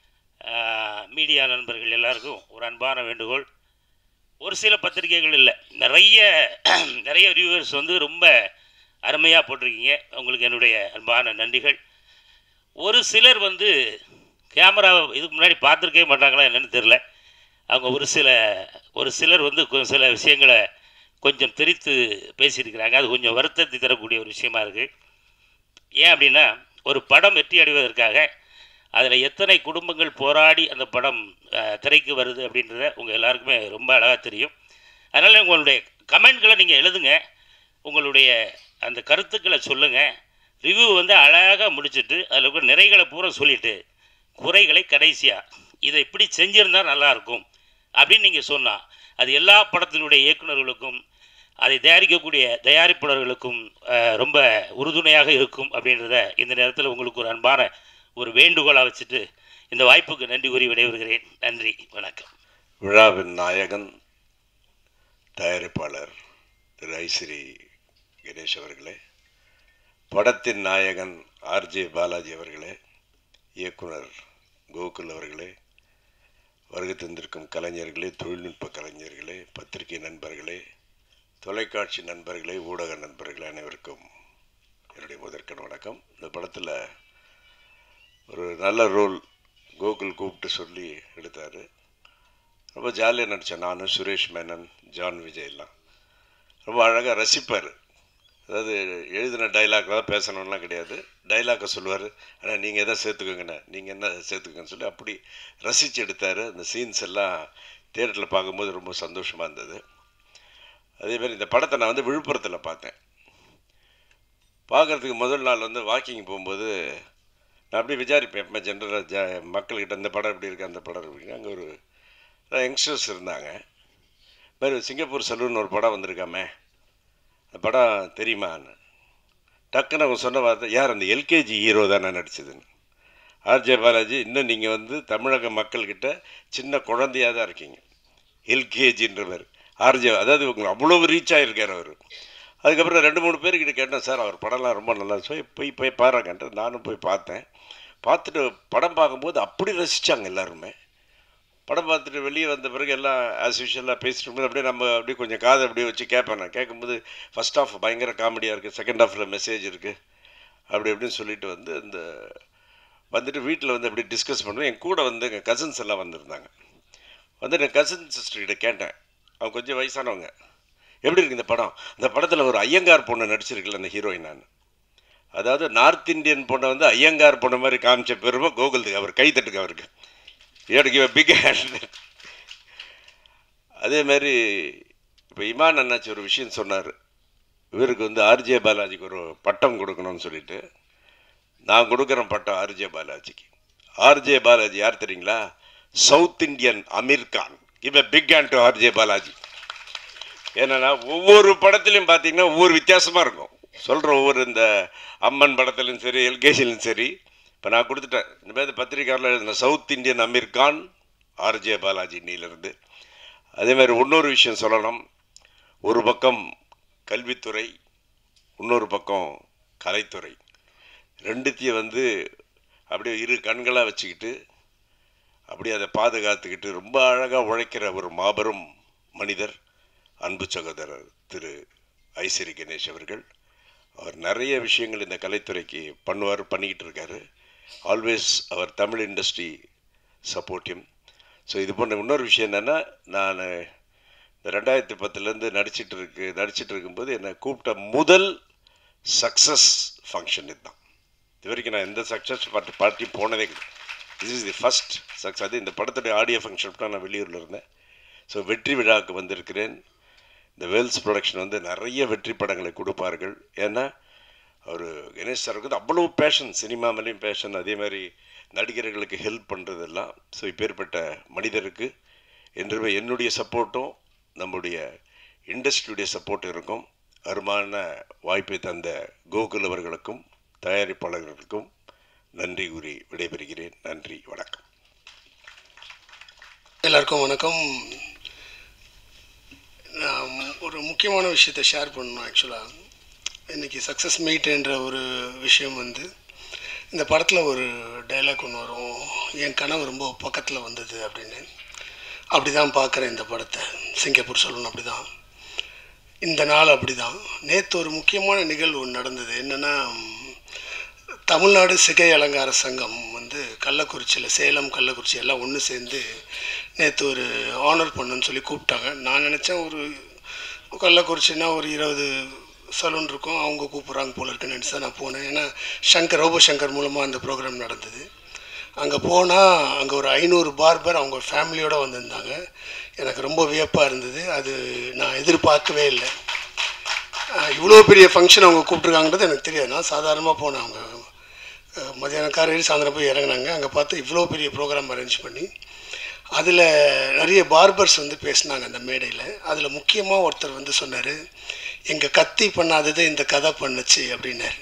மீடியா நண்பர்கள் எல்லாருக்கும் ஒரு அன்பான வேண்டுகோள் ஒரு சில பத்திரிகைகள் இல்லை நிறைய நிறைய ரிவ்யூவர்ஸ் வந்து ரொம்ப அருமையாக போட்டிருக்கீங்க உங்களுக்கு என்னுடைய அன்பான நன்றிகள் ஒரு சிலர் வந்து கேமராவை இதுக்கு முன்னாடி பார்த்துருக்கவே மாட்டாங்களா என்னன்னு தெரில அவங்க ஒரு சில ஒரு சிலர் வந்து கொ- சில விஷயங்களை கொஞ்சம் திரித்து பேசியிருக்கிறாங்க அது கொஞ்சம் வருத்தத்தை தரக்கூடிய ஒரு விஷயமா இருக்குது ஏன் அப்படின்னா ஒரு படம் வெற்றி அடைவதற்காக அதில் எத்தனை குடும்பங்கள் போராடி அந்த படம் அஹ், திரைக்கு வருது அப்படின்றத உங்கள் எல்லாருக்குமே ரொம்ப அழகாக தெரியும் அதனால் உங்களுடைய கமெண்ட்களை நீங்கள் எழுதுங்க உங்களுடைய அந்த கருத்துக்களை சொல்லுங்கள் ரிவ்யூ வந்து அழகாக முடிச்சுட்டு அதில் இருக்கிற நிறைகளை பூரா சொல்லிவிட்டு குறைகளை கடைசியாக இதை இப்படி செஞ்சிருந்தா நல்லாயிருக்கும் அப்படின்னு நீங்கள் சொன்னால் அது எல்லா படத்தினுடைய இயக்குனர்களுக்கும் அதை தயாரிக்கக்கூடிய தயாரிப்பாளர்களுக்கும் அஹ், ரொம்ப உறுதுணையாக இருக்கும் அப்படின்றத இந்த நேரத்தில் உங்களுக்கு ஒரு அன்பான ஒரு வேண்டுகோளாக வச்சுட்டு இந்த வாய்ப்புக்கு நன்றி கூறி விடைபெறுகிறேன் நன்றி வணக்கம் விழாவின் நாயகன் தயாரிப்பாளர் திரு ஐஸ்ரீ கணேஷ் அவர்களே படத்தின் நாயகன் ஆர்ஜே பாலாஜி அவர்களே இயக்குனர் கோகுல் அவர்களே வருகை தந்திருக்கும் கலைஞர்களே தொழில்நுட்ப கலைஞர்களே பத்திரிகை நண்பர்களே தொலைக்காட்சி நண்பர்களே ஊடக நண்பர்களே அனைவருக்கும் என்னுடைய முதற்கண் வணக்கம் இந்த படத்தில் ஒரு நல்ல ரோல் கோகுல் கூப்பிட்டு சொல்லி எடுத்தார் ரொம்ப ஜாலியாக நடித்தேன் நான் சுரேஷ் மேனன் ஜான் விஜய் எல்லாம் ரொம்ப அழகாக ரசிப்பார் அதாவது எழுதின டைலாக் தான் பேசணும்லாம் கிடையாது டைலாக்கை சொல்லுவார் ஆனால் நீங்கள் எதை சேர்த்துக்கோங்கண்ணே நீங்கள் என்ன சேர்த்துக்கோங்கன்னு சொல்லி அப்படி ரசித்து எடுத்தார் அந்த சீன்ஸ் எல்லாம் தேட்டரில் பார்க்கும்போது ரொம்ப சந்தோஷமாக இருந்தது அதேமாதிரி இந்த படத்தை நான் வந்து விழுப்புரத்தில் பார்த்தேன் பார்க்குறதுக்கு முதல் நாள் வந்து வாக்கிங் போகும்போது நான் அப்படியே விசாரிப்பேன் எப்போ ஜென்ரலாக ஜ மக்கள்கிட்ட இந்த படம் எப்படி இருக்கு அந்த படம் இருக்கு அங்கே ஒரு யங்ஸ்டர்ஸ் இருந்தாங்க இது மாதிரி சிங்கப்பூர் சலூன் ஒரு படம் வந்திருக்காமே அந்த படம் தெரியுமான்னு டக்குன்னு அவங்க சொன்ன வார்த்தை யார் அந்த எல்கேஜி ஹீரோ தானே நடிச்சதுன்னு ஆர்ஜே பாலாஜி இன்னும் நீங்கள் வந்து தமிழக மக்கள்கிட்ட சின்ன குழந்தையாக தான் இருக்கீங்க எல்கேஜின்றவர் ஆர்ஜே அதாவது உங்களுக்கு அவ்வளோ ரீச் ஆகிருக்கார் அவர் அதுக்கப்புறம் ரெண்டு மூணு பேர்கிட்ட கேட்டேன் சார் அவர் படம்லாம் ரொம்ப நல்லா சொல்லி போய் போய் பாருங்கன்ட்டு நானும் போய் பார்த்தேன் பார்த்துட்டு படம் பார்க்கும்போது அப்படி ரசித்தாங்க எல்லாருமே படம் பார்த்துட்டு வெளியே வந்த பிறகு எல்லாம் ஆஸ் யூஷுவலாக பேசிட்டு இருக்கும்போது அப்படியே நம்ம அப்படியே கொஞ்சம் காதை அப்படியே வச்சு கேட்பேன் நான் கேட்கும்போது ஃபஸ்ட் ஹாஃப் பயங்கர காமெடியாக இருக்குது செகண்ட் ஹாஃபில் மெசேஜ் இருக்குது அப்படி இப்படின்னு சொல்லிட்டு வந்து இந்த வந்துட்டு வீட்டில் வந்து அப்படி டிஸ்கஸ் பண்ணுவேன் என் கூட வந்து எங்கள் கசின்ஸ் எல்லாம் வந்திருந்தாங்க வந்து என் கசின் சிஸ்டர்கிட்ட கேட்டேன் அவங்க கொஞ்சம் வயசானவங்க எப்படி இருக்கு இந்த படம் இந்த படத்தில் ஒரு ஐயங்கார் பொண்ணு நடிச்சிருக்குல்ல அந்த ஹீரோயின் நான் அதாவது நார்த் இந்தியன் பொண்ணை வந்து ஐயங்கார் பொண்ணு மாதிரி காமிச்ச பெருமை கோகுல்துக்கு அவர் கை தட்டுக்கு அவருக்கு எனக்கு இவ பிக் ஹேண்ட் அதே மாதிரி இப்போ இமான் அண்ணாச்சி ஒரு விஷயம் சொன்னார் இவருக்கு வந்து ஆர்ஜே பாலாஜிக்கு ஒரு பட்டம் கொடுக்கணும்னு சொல்லிட்டு நான் கொடுக்குறேன் பட்டம் ஆர்ஜே பாலாஜிக்கு ஆர்ஜே பாலாஜி யார் தெரியுங்களா south Indian Aamir Khan give a big hand to RJ Balaji ஏன்னா ஒவ்வொரு படத்துலையும் பார்த்தீங்கன்னா ஒவ்வொரு வித்தியாசமாக இருக்கும் சொல்கிற ஒவ்வொரு இந்த அம்மன் படத்துலையும் சரி எல்கேஜிலையும் சரி இப்போ நான் கொடுத்துட்டேன் இந்த மாதிரி பத்திரிக்கையாளர் எழுதின south Indian Aamir Khan RJ Balaji இன்னிலிருந்து அதே மாதிரி இன்னொரு விஷயம் சொல்லணும் ஒரு பக்கம் கல்வித்துறை இன்னொரு பக்கம் கலைத்துறை ரெண்டுத்தையும் வந்து அப்படியே இரு கண்களாக வச்சுக்கிட்டு அப்படியே அதை பாதுகாத்துக்கிட்டு ரொம்ப அழகாக உழைக்கிற ஒரு மாபெரும் மனிதர் அன்பு சகோதரர் திரு ஐசிறி கணேஷ் அவர்கள் அவர் நிறைய விஷயங்கள் இந்த கலைத்துறைக்கு பண்ணுவார் பண்ணிக்கிட்டு இருக்காரு ஆல்வேஸ் அவர் தமிழ் இண்டஸ்ட்ரி சப்போர்ட்டிம் ஸோ இது போன்ற இன்னொரு விஷயம் என்னென்னா நான் இந்த ரெண்டாயிரத்தி பத்துலேருந்து நடிச்சிட்டு இருக்கு நடிச்சிட்டு இருக்கும்போது என்னை கூப்பிட்ட முதல் சக்ஸஸ் ஃபங்க்ஷன் இதுதான் இது வரைக்கும் நான் எந்த சக்ஸஸ் பார்ட்டி பார்ட்டி போனதே கிடையாது this is the first success அது இந்த படத்துடைய ஆடியோ ஃபங்க்ஷன் தான் நான் வெளியூரில் இருந்தேன் ஸோ வெற்றி விழாவுக்கு வந்திருக்கிறேன் இந்த வேல்ஸ் ப்ரொடக்ஷன் வந்து நிறைய வெற்றி படங்களை கொடுப்பார்கள் ஏன்னா அவர் கணேஷ் சாருக்கு வந்து அவ்வளோ பேஷன் சினிமா மேலேயும் பேஷன் அதே மாதிரி நடிகர்களுக்கு ஹெல்ப் பண்ணுறதெல்லாம் ஸோ இப்பேற்பட்ட மனிதருக்கு என்றுமே என்னுடைய சப்போர்ட்டும் நம்முடைய இண்டஸ்ட்ரியுடைய சப்போர்ட் இருக்கும் அருமான வாய்ப்பை தந்த கோகுல் அவர்களுக்கும் தயாரிப்பாளர்களுக்கும் நன்றி கூறி விடைபெறுகிறேன் நன்றி வணக்கம் எல்லாருக்கும் வணக்கம் நான் ஒரு முக்கியமான விஷயத்தை ஷேர் பண்ணணும் ஆக்சுவலாக இன்றைக்கி சக்ஸஸ் மீட்ன்ற ஒரு விஷயம் வந்து இந்த படத்தில் ஒரு டைலாக் ஒன்று வரும் என் கனவு ரொம்ப பக்கத்தில் வந்தது அப்படின்னு அப்படி தான் பார்க்குறேன் இந்த படத்தை சிங்கப்பூர் சொல்லணும் அப்படி தான் இந்த நாள் அப்படி தான் நேற்று ஒரு முக்கியமான நிகழ்வு ஒன்று நடந்தது என்னென்னா தமிழ்நாடு சிகை அலங்கார சங்கம் வந்து கள்ளக்குறிச்சியில் சேலம் கள்ளக்குறிச்சி எல்லாம் ஒன்று சேர்ந்து நேற்று ஒரு ஆனர் பண்ணுன்னு சொல்லி கூப்பிட்டாங்க நான் நினச்சேன் ஒரு கள்ளக்குறிச்சின்னா ஒரு இருபது சலூன் இருக்கும் அவங்க கூப்பிட்றாங்க போல இருக்குன்னு நினச்சி தான் நான் போனேன் ஏன்னா சங்கர் ரோபோ சங்கர் மூலமாக அந்த ப்ரோக்ராம் நடந்தது அங்கே போனால் அங்கே ஒரு ஐநூறு பார்பர் அவங்க ஃபேமிலியோடு வந்திருந்தாங்க எனக்கு ரொம்ப வியப்பாக இருந்தது அது நான் எதிர்பார்க்கவே இல்லை இவ்வளோ பெரிய ஃபங்க்ஷன் அவங்க கூப்பிட்ருக்காங்கன்றது எனக்கு தெரியாது நான் சாதாரணமாக போனேன் அவங்க அஹ், மத்தியானம் காரையில் சாயந்தரம் போய் இறங்குனாங்க அங்கே பார்த்து இவ்வளோ பெரிய ப்ரோக்ராம் அரேஞ்ச் பண்ணி அதில் நிறைய பார்பர்ஸ் வந்து பேசினாங்க அந்த மேடையில் அதில் முக்கியமாக ஒருத்தர் வந்து சொன்னார் எங்கள் கத்தி பண்ணாதது இந்த கதை பண்ணுச்சு அப்படின்னாரு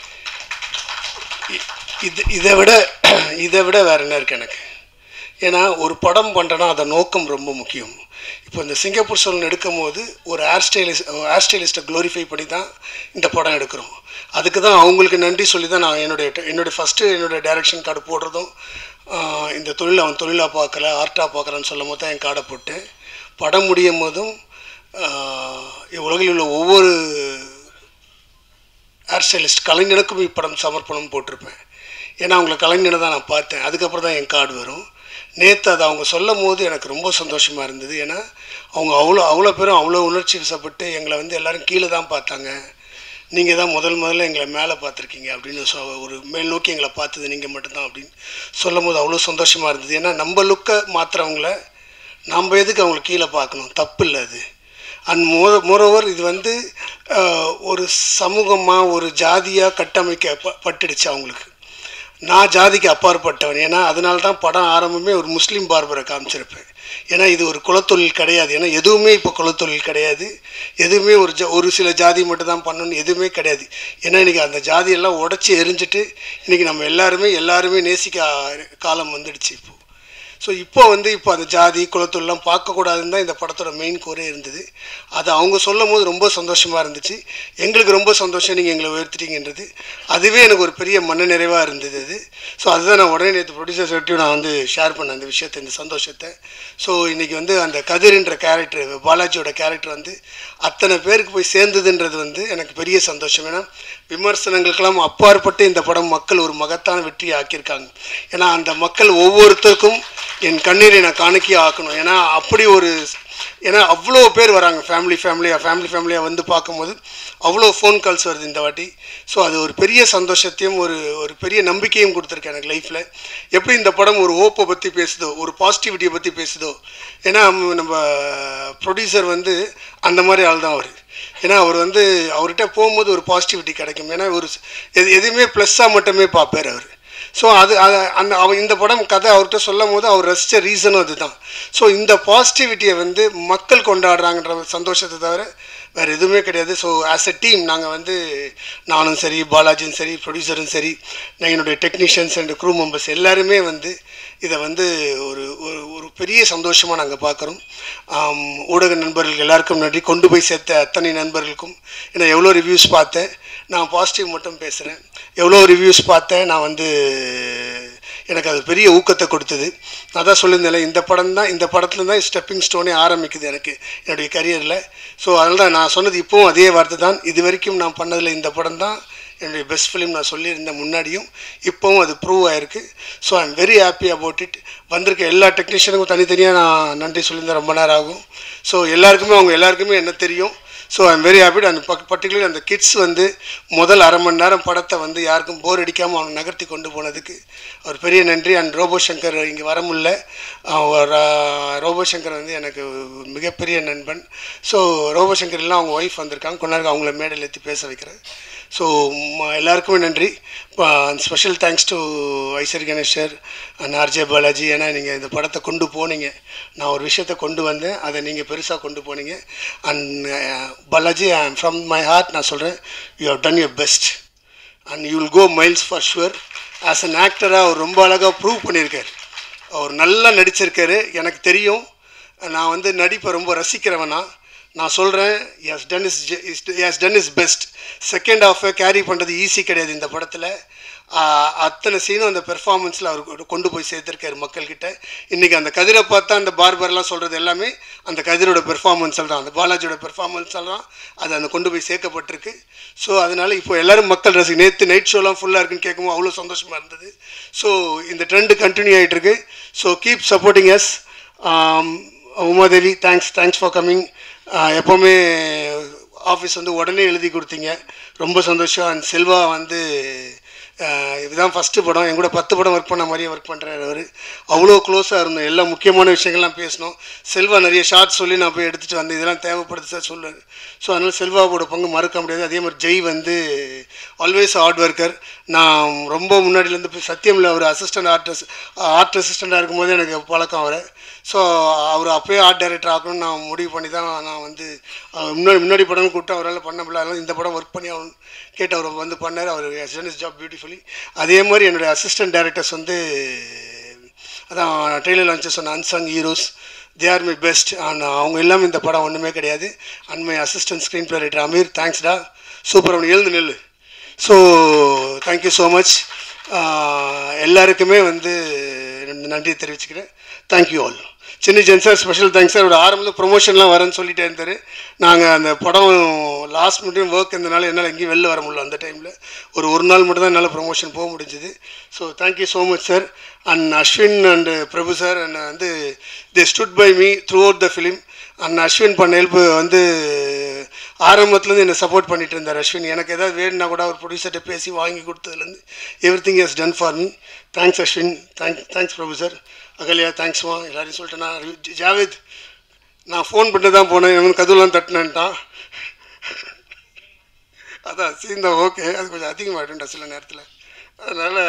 இ- இது இதை விட இதை விட வேற என்ன இருக்கு எனக்கு ஏன்னா ஒரு படம் பண்ணுறேன்னா அதை நோக்கம் ரொம்ப முக்கியம் இப்போ இந்த சிங்கப்பூர் சோழன் எடுக்கும் போது ஒரு ஹேர் ஸ்டைலிஸ்ட் ஹேர் ஸ்டைலிஸ்ட்டை க்ளோரிஃபை பண்ணி தான் இந்த படம் எடுக்கிறோம் அதுக்கு தான் அவங்களுக்கு நன்றி சொல்லி தான் நான் என்னுடைய என்னுடைய ஃபஸ்ட்டு என்னுடைய டைரக்ஷன் கார்டு போடுறதும் ஆஹ், இந்த தொழில் அவன் தொழிலாக பார்க்கல ஆர்ட்டாக பார்க்குறான்னு சொல்லும் போது தான் என் கார்டை போட்டேன் படம் முடியும் போதும் ஆஹ், உலகில் உள்ள ஒவ்வொரு ஹேர் ஸ்டைலிஸ்ட் கலைஞனுக்கும் இப்படம் சமர்ப்பணம் போட்டிருப்பேன் ஏன்னா அவங்கள கலைஞனை தான் நான் பார்த்தேன் அதுக்கப்புறம் தான் என் கார்டு வரும் நேற்று அதை அவங்க சொல்லும் போது எனக்கு ரொம்ப சந்தோஷமாக இருந்தது ஏன்னா அவங்க அவ்வளோ அவ்வளோ பேரும் அவ்வளோ உணர்ச்சி வசப்பட்டு எங்களை வந்து எல்லாரும் கீழே தான் பார்த்தாங்க நீங்கள் தான் முதல் முதல்ல எங்களை மேலே பார்த்துருக்கீங்க அப்படின்னு சொ ஒரு மேல் நோக்கி எங்களை பார்த்தது நீங்கள் மட்டும்தான் அப்படின்னு சொல்லும் போது அவ்வளோ சந்தோஷமாக இருந்தது ஏன்னா நம்ம லுக்கை மாற்றுறவங்கள நம்ம எதுக்கு அவங்கள கீழே பார்க்கணும் தப்பு இல்லை அது அண்ட் மோர மோரோவர் இது வந்து அஹ், ஒரு சமூகமாக ஒரு ஜாதியாக கட்டமைக்க ப- பட்டுடுச்சு அவங்களுக்கு நான் ஜாதிக்கு அப்பாற்பட்டவன் ஏன்னா அதனால தான் படம் ஆரம்பமே ஒரு முஸ்லீம் பார்பரை காமிச்சிருப்பேன் ஏன்னா இது ஒரு குலத்தொழில் கிடையாது ஏன்னா எதுவுமே இப்போ குலத்தொழில் கிடையாது எதுவுமே ஒரு ஜ ஒரு சில ஜாதி மட்டும் தான் பண்ணணும்னு எதுவுமே கிடையாது ஏன்னா இன்றைக்கி அந்த ஜாதியெல்லாம் உடச்சி எரிஞ்சிட்டு இன்றைக்கி நம்ம எல்லாருமே எல்லாருமே நேசிக்க ஆ- காலம் வந்துடுச்சு இப்போ ஸோ இப்போ வந்து இப்போ அந்த ஜாதி குலத்தொல்லாம் பார்க்கக்கூடாதுன்னு தான் இந்த படத்தோட மெயின் கோரே இருந்தது அது அவங்க சொல்லும் போது ரொம்ப சந்தோஷமாக இருந்துச்சு எங்களுக்கு ரொம்ப சந்தோஷம் நீங்கள் எங்களை உயர்த்திட்டீங்கன்றது அதுவே எனக்கு ஒரு பெரிய மன நிறைவாக இருந்தது அது ஸோ அதுதான் நான் உடனே நேற்று ப்ரொடியூசர் சொல்லிட்டு நான் வந்து ஷேர் பண்ணேன் அந்த விஷயத்தை இந்த சந்தோஷத்தை ஸோ இன்றைக்கி வந்து அந்த கதிர்ன்ற கேரக்டர் பாலாஜியோட கேரக்டர் வந்து அத்தனை பேருக்கு போய் சேர்ந்ததுன்றது வந்து எனக்கு பெரிய சந்தோஷம் ஏன்னா விமர்சனங்களுக்கெல்லாம் அப்பாற்பட்டு இந்த படம் மக்கள் ஒரு மகத்தான வெற்றியை ஆக்கியிருக்காங்க ஏன்னா அந்த மக்கள் ஒவ்வொருத்தருக்கும் என் கண்ணீரை நான் காணிக்கை ஆக்கணும் ஏன்னா அப்படி ஒரு ஏன்னா அவ்வளோ பேர் வராங்க ஃபேமிலி ஃபேமிலியாக ஃபேமிலி ஃபேமிலியாக வந்து பார்க்கும்போது அவ்வளோ ஃபோன் கால்ஸ் வருது இந்த வாட்டி ஸோ அது ஒரு பெரிய சந்தோஷத்தையும் ஒரு ஒரு பெரிய நம்பிக்கையும் கொடுத்துருக்கு எனக்கு லைஃப்பில் எப்படி இந்த படம் ஒரு ஹோப்பை பற்றி பேசுதோ ஒரு பாசிட்டிவிட்டியை பற்றி பேசுதோ ஏன்னா நம்ம ப்ரொடியூசர் வந்து அந்த மாதிரி ஆள் தான் அவர் ஏன்னா அவர் வந்து அவர்கிட்ட போகும்போது ஒரு பாசிட்டிவிட்டி கிடைக்கும் ஏன்னா ஒரு எது எதுவுமே ப்ளஸ்ஸாக மட்டுமே பார்ப்பார் அவர் ஸோ அது அது அந்த அவர் இந்த படம் கதை அவர்கிட்ட சொல்லும் போது அவர் ரசித்த ரீசனும் அதுதான் ஸோ இந்த பாசிட்டிவிட்டியை வந்து மக்கள் கொண்டாடுறாங்கன்ற ஒரு சந்தோஷத்தை தவிர வேறு எதுவுமே கிடையாது ஸோ ஆஸ் எ டீம் நாங்கள் வந்து நானும் சரி பாலாஜியும் சரி ப்ரொடியூசரும் சரி நான் என்னுடைய டெக்னீஷியன்ஸ் அண்ட் க்ரூ மெம்பர்ஸ் எல்லாருமே வந்து இதை வந்து ஒரு ஒரு ஒரு பெரிய சந்தோஷமாக நாங்கள் பார்க்குறோம் ஊடக நண்பர்கள் எல்லாருக்கும் நன்றி கொண்டு போய் சேர்த்த அத்தனை நண்பர்களுக்கும் ஏன்னா எவ்வளோ ரிவ்யூஸ் பார்த்தேன் நான் பாசிட்டிவ் மட்டும் பேசுகிறேன் எவ்வளோ ரிவ்யூஸ் பார்த்தேன் நான் வந்து எனக்கு அது பெரிய ஊக்கத்தை கொடுத்தது நான் தான் சொல்லியிருந்தேன் இந்த படம் தான் இந்த படத்துல தான் ஸ்டெப்பிங் ஸ்டோனே ஆரம்பிக்குது எனக்கு என்னுடைய கரியரில் ஸோ அதனால தான் நான் சொன்னது இப்போவும் அதே வார்த்தை தான் இது வரைக்கும் நான் பண்ணதில் இந்த படம் தான் என்னுடைய பெஸ்ட் ஃபிலிம் நான் சொல்லியிருந்தேன் முன்னாடியும் இப்போவும் அது ப்ரூவ் ஆயிருக்கு so I am very happy about it வந்திருக்க எல்லா டெக்னீஷியனுக்கும் தனித்தனியாக நான் நன்றி சொல்லியிருந்தேன் ரொம்ப நேரம் ஆகும் ஸோ எல்லாருக்குமே அவங்க எல்லாருக்குமே என்ன தெரியும் so I am very happy அந்த பர்டிகுலர் அந்த கிட்ஸ் வந்து முதல் அரை மணி நேரம் படத்தை வந்து யாருக்கும் போர் அடிக்காமல் அவனை நகர்த்தி கொண்டு போனதுக்கு ஒரு பெரிய நன்றி அண்ட் ரோபோ சங்கர் இங்கே வர முடியல அவர், ஆஹ், ரோபோ சங்கர் வந்து எனக்கு ஒரு மிகப்பெரிய நண்பன் ஸோ ரோபோ சங்கர் எல்லாம் அவங்க ஒய்ஃப் வந்திருக்காங்க கொஞ்ச நேரம் அவங்கள மேடையில் ஏற்றி பேச வைக்கிறேன் ஸோ எல்லாருக்குமே நன்றி special thanks to Ishari Ganesh sir and RJ Balaji ஏன்னா நீங்கள் இந்த படத்தை கொண்டு போனீங்க நான் ஒரு விஷயத்தை கொண்டு வந்தேன் அதை நீங்கள் பெருசாக கொண்டு போனீங்க and Balaji I am from my heart நான் சொல்கிறேன் you have done your best and you will go miles for sure as an ஆக்டராக அவர் ரொம்ப அழகாக ப்ரூவ் பண்ணியிருக்கார் அவர் நல்லா நடிச்சிருக்காரு எனக்கு தெரியும் நான் வந்து நடிப்பை ரொம்ப ரசிக்கிறவனா நான் சொல்கிறேன் yes done is yes done is best second ஹாஃபை கேரி பண்ணுறது ஈஸி கிடையாது இந்த படத்தில் அத்தனை சீனும் அந்த பெர்ஃபார்மன்ஸில் அவர் கொண்டு போய் சேர்த்துருக்காரு மக்கள்கிட்ட இன்றைக்கி அந்த கதிரை பார்த்தா அந்த பார்பர்லாம் சொல்கிறது எல்லாமே அந்த கதிரோட பெர்ஃபார்மன்ஸில் தான் அந்த பாலாஜியோட பெர்ஃபார்மன்ஸில் தான் அது அந்த கொண்டு போய் சேர்க்கப்பட்டிருக்கு ஸோ அதனால் இப்போ எல்லோரும் மக்கள் ரசி நேற்று நைட் ஷோலாம் ஃபுல்லாக இருக்குன்னு கேட்கும்போது அவ்வளோ சந்தோஷமாக இருந்தது ஸோ இந்த ட்ரெண்டு கண்டினியூ ஆகிட்டு இருக்கு so keep supporting yes Umadevi thanks thanks for coming எப்போவுமே ஆஃபீஸ் வந்து உடனே எழுதி கொடுத்தீங்க ரொம்ப சந்தோஷம் அண்ட் செல்வா வந்து ஆஹ் இதுதான் ஃபஸ்ட்டு படம் என் கூட பத்து படம் ஒர்க் பண்ண மாதிரியே ஒர்க் பண்ணுறாரு அவர் அவ்வளோ க்ளோஸாக இருந்தோம் எல்லா முக்கியமான விஷயங்கள்லாம் பேசணும் செல்வா நிறைய ஷார்ட் சொல்லி நான் போய் எடுத்துகிட்டு வந்தேன் இதெல்லாம் தேவைப்படுது சார் சொல்லுவார் ஸோ அதனால் செல்வாவோட பங்கு மறக்க முடியாது அதே மாதிரி ஜெய் வந்து ஆல்வேஸ் ஹார்ட் ஒர்க்கர் நான் ரொம்ப முன்னாடியிலேருந்து சத்தியமில் அவர் அசிஸ்டன்ட் ஆர்டிஸ்ட் ஆர்ட் அசிஸ்டண்ட்டாக இருக்கும்போது எனக்கு பழக்கம் அவரை ஸோ அவர் அப்போயே ஆர்ட் டைரக்டர் ஆகணும்னு நான் முடிவு பண்ணி தான் நான் வந்து அவர் முன்னாடி முன்னாடி படம் கூப்பிட்டு அவரால் பண்ண முடியல அதனால இந்த படம் ஒர்க் பண்ணி அவன் கேட்டு அவர் வந்து பண்ணார் அவர் இஸ் ஜாப் பியூட்டிஃபுல்லி அதே மாதிரி என்னுடைய அசிஸ்டன்ட் டைரக்டர்ஸ் வந்து அதான் ட்ரெயிலர் லான்ச்சு சொன்ன unsung heroes they are my best and அவங்க இல்லாமல் இந்த படம் ஒன்றுமே கிடையாது and my assistant screenplay writer Aamir தேங்க்ஸ்டா சூப்பர் அவனு எழுந்து நெல் ஸோ தேங்க்யூ ஸோ மச் எல்லாருக்குமே வந்து நன்றி தெரிவிச்சுக்கிறேன் தேங்க்யூ ஆல் சின்ன ஜென் சார் ஸ்பெஷல் தேங்க்ஸ் சார் ஒரு ஆரம்பத்தில் ப்ரொமோஷன்லாம் வரேன்னு சொல்லிட்டே இருந்தார் நாங்கள் அந்த படம் லாஸ்ட் மினிட் ஒர்க் இருந்தனால என்னால் எங்கேயும் வெளில வர முடியல அந்த டைமில் ஒரு ஒரு நாள் மட்டும் தான் என்னால் ப்ரொமோஷன் போக முடிஞ்சுது so thank you so much sir and Ashwin and Prabhu sir and வந்து they stood by me throughout the film and Ashwin பண்ண ஹெல்ப் வந்து ஆரம்பத்துலேருந்து என்னை சப்போர்ட் பண்ணிட்டு இருந்தார் அஸ்வின் எனக்கு ஏதாவது வேணும்னா கூட அவர் ப்ரொடியூசர்கிட்ட பேசி வாங்கி கொடுத்ததுலேருந்து everything is done for me thanks Ashwin thank thanks Prabhu sir Ahalya தேங்க்ஸ்மா எல்லாரையும் சொல்லிட்டேன் நான் ஜாவேத் நான் ஃபோன் பண்ணி தான் போனேன் இவன் கதவுலாம் தட்டினேன்ட்டான் அதான் சீன் தான் ஓகே அது கொஞ்சம் அதிகமாகிட்டுண்டா சில நேரத்தில் அதனால்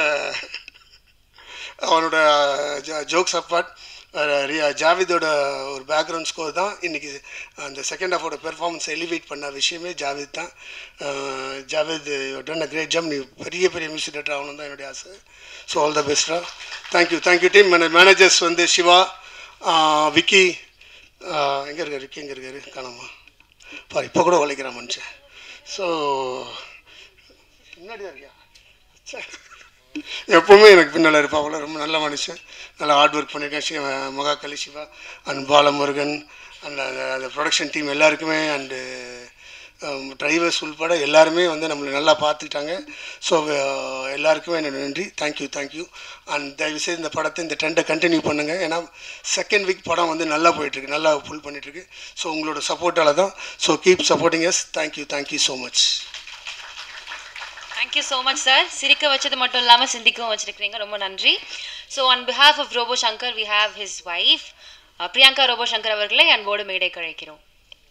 அவனோட ஜோக்ஸ் அப்பார்ட் ரியா ஜாவிதோட ஒரு பேக்ரவுண்ட் ஸ்கோர் தான் இன்றைக்கி அந்த செகண்ட் ஹாஃபோட பெர்ஃபார்மன்ஸை எலிவேட் பண்ண விஷயமே ஜாவித் தான் ah Javid done a great job நீ பெரிய பெரிய மியூசிக் டேரக்டர் ஆகணும் தான் என்னுடைய ஆசை ஸோ ஆல் த பெஸ்டா தேங்க்யூ தேங்க்யூ டீம் மேனேஜர்ஸ் வந்து சிவா அஹ் விக்கி எங்கே இருக்கார் விக்கி எங்கே இருக்காரு காணாமா பாரு இப்போ கூட உழைக்கிறான் மனுஷன் ஸோ முன்னாடி தான் இருக்கியா ச்சே. எப்பவுமே எனக்கு பின்னால் இருப்பா அவ்வளோ ரொம்ப நல்ல மனுஷன் நல்லா ஹார்ட் ஒர்க் பண்ணியிருக்கேன் சிவ மகாகலி சிவா அண்ட் பாலமுருகன் அண்ட் அந்த ப்ரொடக்ஷன் டீம் எல்லாருக்குமே அண்டு டிரைவர்ஸ் உள்பட எல்லாருமே வந்து நம்மளை நல்லா பார்த்துக்கிட்டாங்க ஸோ எல்லாருக்குமே என்னோட நன்றி தேங்க்யூ தேங்க்யூ அண்ட் தயவுசெய்து இந்த படத்தை இந்த ட்ரெண்டை கண்டினியூ பண்ணுங்கள் ஏன்னா செகண்ட் வீக் படம் வந்து நல்லா போயிட்டுருக்கு நல்லா புல் பண்ணிகிட்ருக்கு ஸோ உங்களோட சப்போர்ட்டால் தான் so keep supporting yes thank you thank you so much thank you so much sir சிரிக்க வச்சது மட்டும் இல்லாமல் சிந்திக்கவும் வச்சிருக்கிறீங்க ரொம்ப நன்றி so on behalf of Robo Shankar we have his wife Priyanka Robo Shankar அவர்களை அன்போடு மேடை கழைக்கிறோம்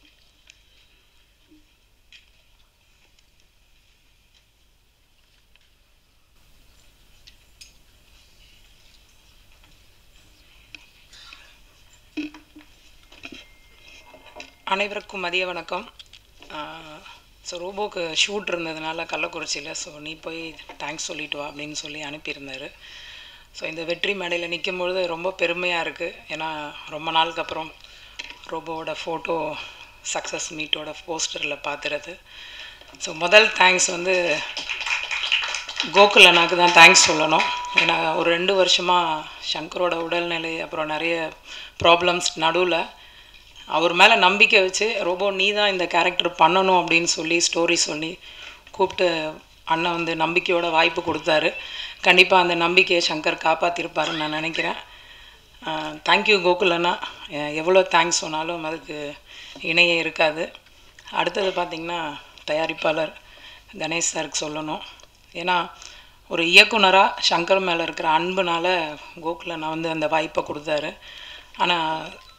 அனைவருக்கும் மதிய வணக்கம் ஸோ ரோபோக்கு ஷூட் இருந்ததுனால கள்ளக்குறிச்சியில் ஸோ நீ போய் தேங்க்ஸ் சொல்லிட்டு வா அப்படின்னு சொல்லி அனுப்பியிருந்தாரு ஸோ இந்த வெற்றி மேடையில் நிற்கும் பொழுது ரொம்ப பெருமையாக இருக்குது ஏன்னா ரொம்ப நாளுக்கு அப்புறம் ரோபோவோட ஃபோட்டோ சக்ஸஸ் மீட்டோட போஸ்டரில் பார்த்துறது ஸோ முதல் தேங்க்ஸ் வந்து கோகுல் அண்ணாக்கு தான் தேங்க்ஸ் சொல்லணும் ஏன்னா ஒரு ரெண்டு வருஷமாக சங்கரோட உடல்நிலை அப்புறம் நிறைய ப்ராப்ளம்ஸ் நடுவில் அவர் மேலே நம்பிக்கை வச்சு ரோபோ நீ தான் இந்த கேரக்டர் பண்ணணும் அப்படின்னு சொல்லி ஸ்டோரி சொல்லி கூப்பிட்டு அண்ணன் வந்து நம்பிக்கையோட வாய்ப்பு கொடுத்தாரு கண்டிப்பாக அந்த நம்பிக்கையை சங்கர் காப்பாற்றிருப்பாருன்னு நான் நினைக்கிறேன் தேங்க்யூ கோகுல் அண்ணா எ- எவ்வளோ தேங்க்ஸ் சொன்னாலும் அதுக்கு இணையே இருக்காது அடுத்தது பார்த்திங்கன்னா தயாரிப்பாளர் கணேஷ் சாருக்கு சொல்லணும் ஏன்னா ஒரு இயக்குனராக சங்கர் மேலே இருக்கிற அன்புனால கோகுல் அண்ணா வந்து அந்த வாய்ப்பை கொடுத்தாரு ஆனால்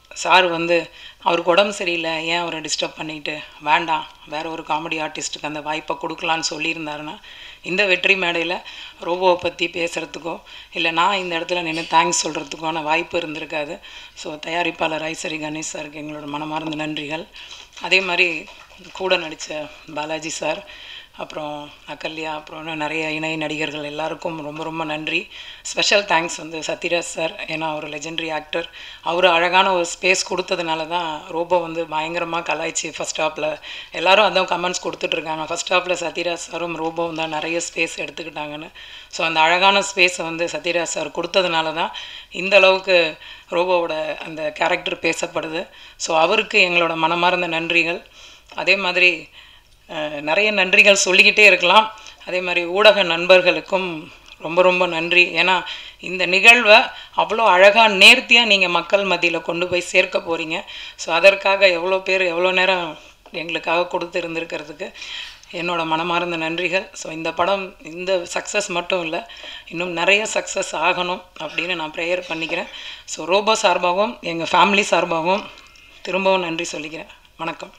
சார் வந்து அவருக்கு உடம்பு சரியில்லை ஏன் அவரை டிஸ்டர்ப் பண்ணிட்டு வேண்டாம் வேற ஒரு காமெடி ஆர்டிஸ்ட்டுக்கு அந்த வாய்ப்பை கொடுக்கலான்னு சொல்லியிருந்தாருன்னா இந்த வெற்றி மேடையில் ரோபோவை பற்றி பேசுகிறதுக்கோ இல்லை நான் இந்த இடத்துல நின்று தேங்க்ஸ் சொல்கிறதுக்கான வாய்ப்பு இருந்திருக்காது ஸோ தயாரிப்பாளர் ஐசரி கணேஷ் சாருக்கு எங்களோட மனமார்ந்த நன்றிகள் அதே மாதிரி கூட நடித்த பாலாஜி சார் அப்புறம் அகல்யா அப்புறம் இன்னும் நிறைய இணை நடிகர்கள் எல்லாருக்கும் ரொம்ப ரொம்ப நன்றி ஸ்பெஷல் தேங்க்ஸ் வந்து சத்யராஜ் சார் ஏன்னா அவர் லெஜெண்டரி ஆக்டர் அவர் அழகான ஒரு ஸ்பேஸ் கொடுத்ததுனால தான் ரோபோ வந்து பயங்கரமாக கலாய்ச்சி ஃபஸ்ட் ஹாப்பில் எல்லாரும் அதான் கமெண்ட்ஸ் கொடுத்துட்ருக்காங்க ஃபஸ்ட் ஹாப்பில் சத்யராஜ் சாரும் ரோபோவும் தான் நிறைய ஸ்பேஸ் எடுத்துக்கிட்டாங்கன்னு ஸோ அந்த அழகான ஸ்பேஸை வந்து சத்யராஜ் சார் கொடுத்ததுனால தான் இந்த அளவுக்கு ரோபோவோட அந்த கேரக்டர் பேசப்படுது ஸோ அவருக்கு எங்களோட மனமார்ந்த நன்றிகள் அதே மாதிரி அஹ், நிறைய நன்றிகள் சொல்லிக்கிட்டே இருக்கலாம் அதே மாதிரி ஊடக நண்பர்களுக்கும் ரொம்ப ரொம்ப நன்றி ஏன்னா இந்த நிகழ்வை அவ்வளோ அழகாக நேர்த்தியாக நீங்கள் மக்கள் மத்தியில் கொண்டு போய் சேர்க்க போகிறீங்க ஸோ அதற்காக எவ்வளோ பேர் எவ்வளோ நேரம் எங்களுக்காக கொடுத்து இருந்திருக்கிறதுக்கு என்னோட மனமார்ந்த நன்றிகள் ஸோ இந்த படம் இந்த சக்ஸஸ் மட்டும் இல்லை இன்னும் நிறைய சக்ஸஸ் ஆகணும் அப்படின்னு நான் ப்ரேயர் பண்ணிக்கிறேன் ஸோ ரோபோ சார்பாகவும் எங்கள் ஃபேமிலி சார்பாகவும் திரும்பவும் நன்றி சொல்லிக்கிறேன் வணக்கம்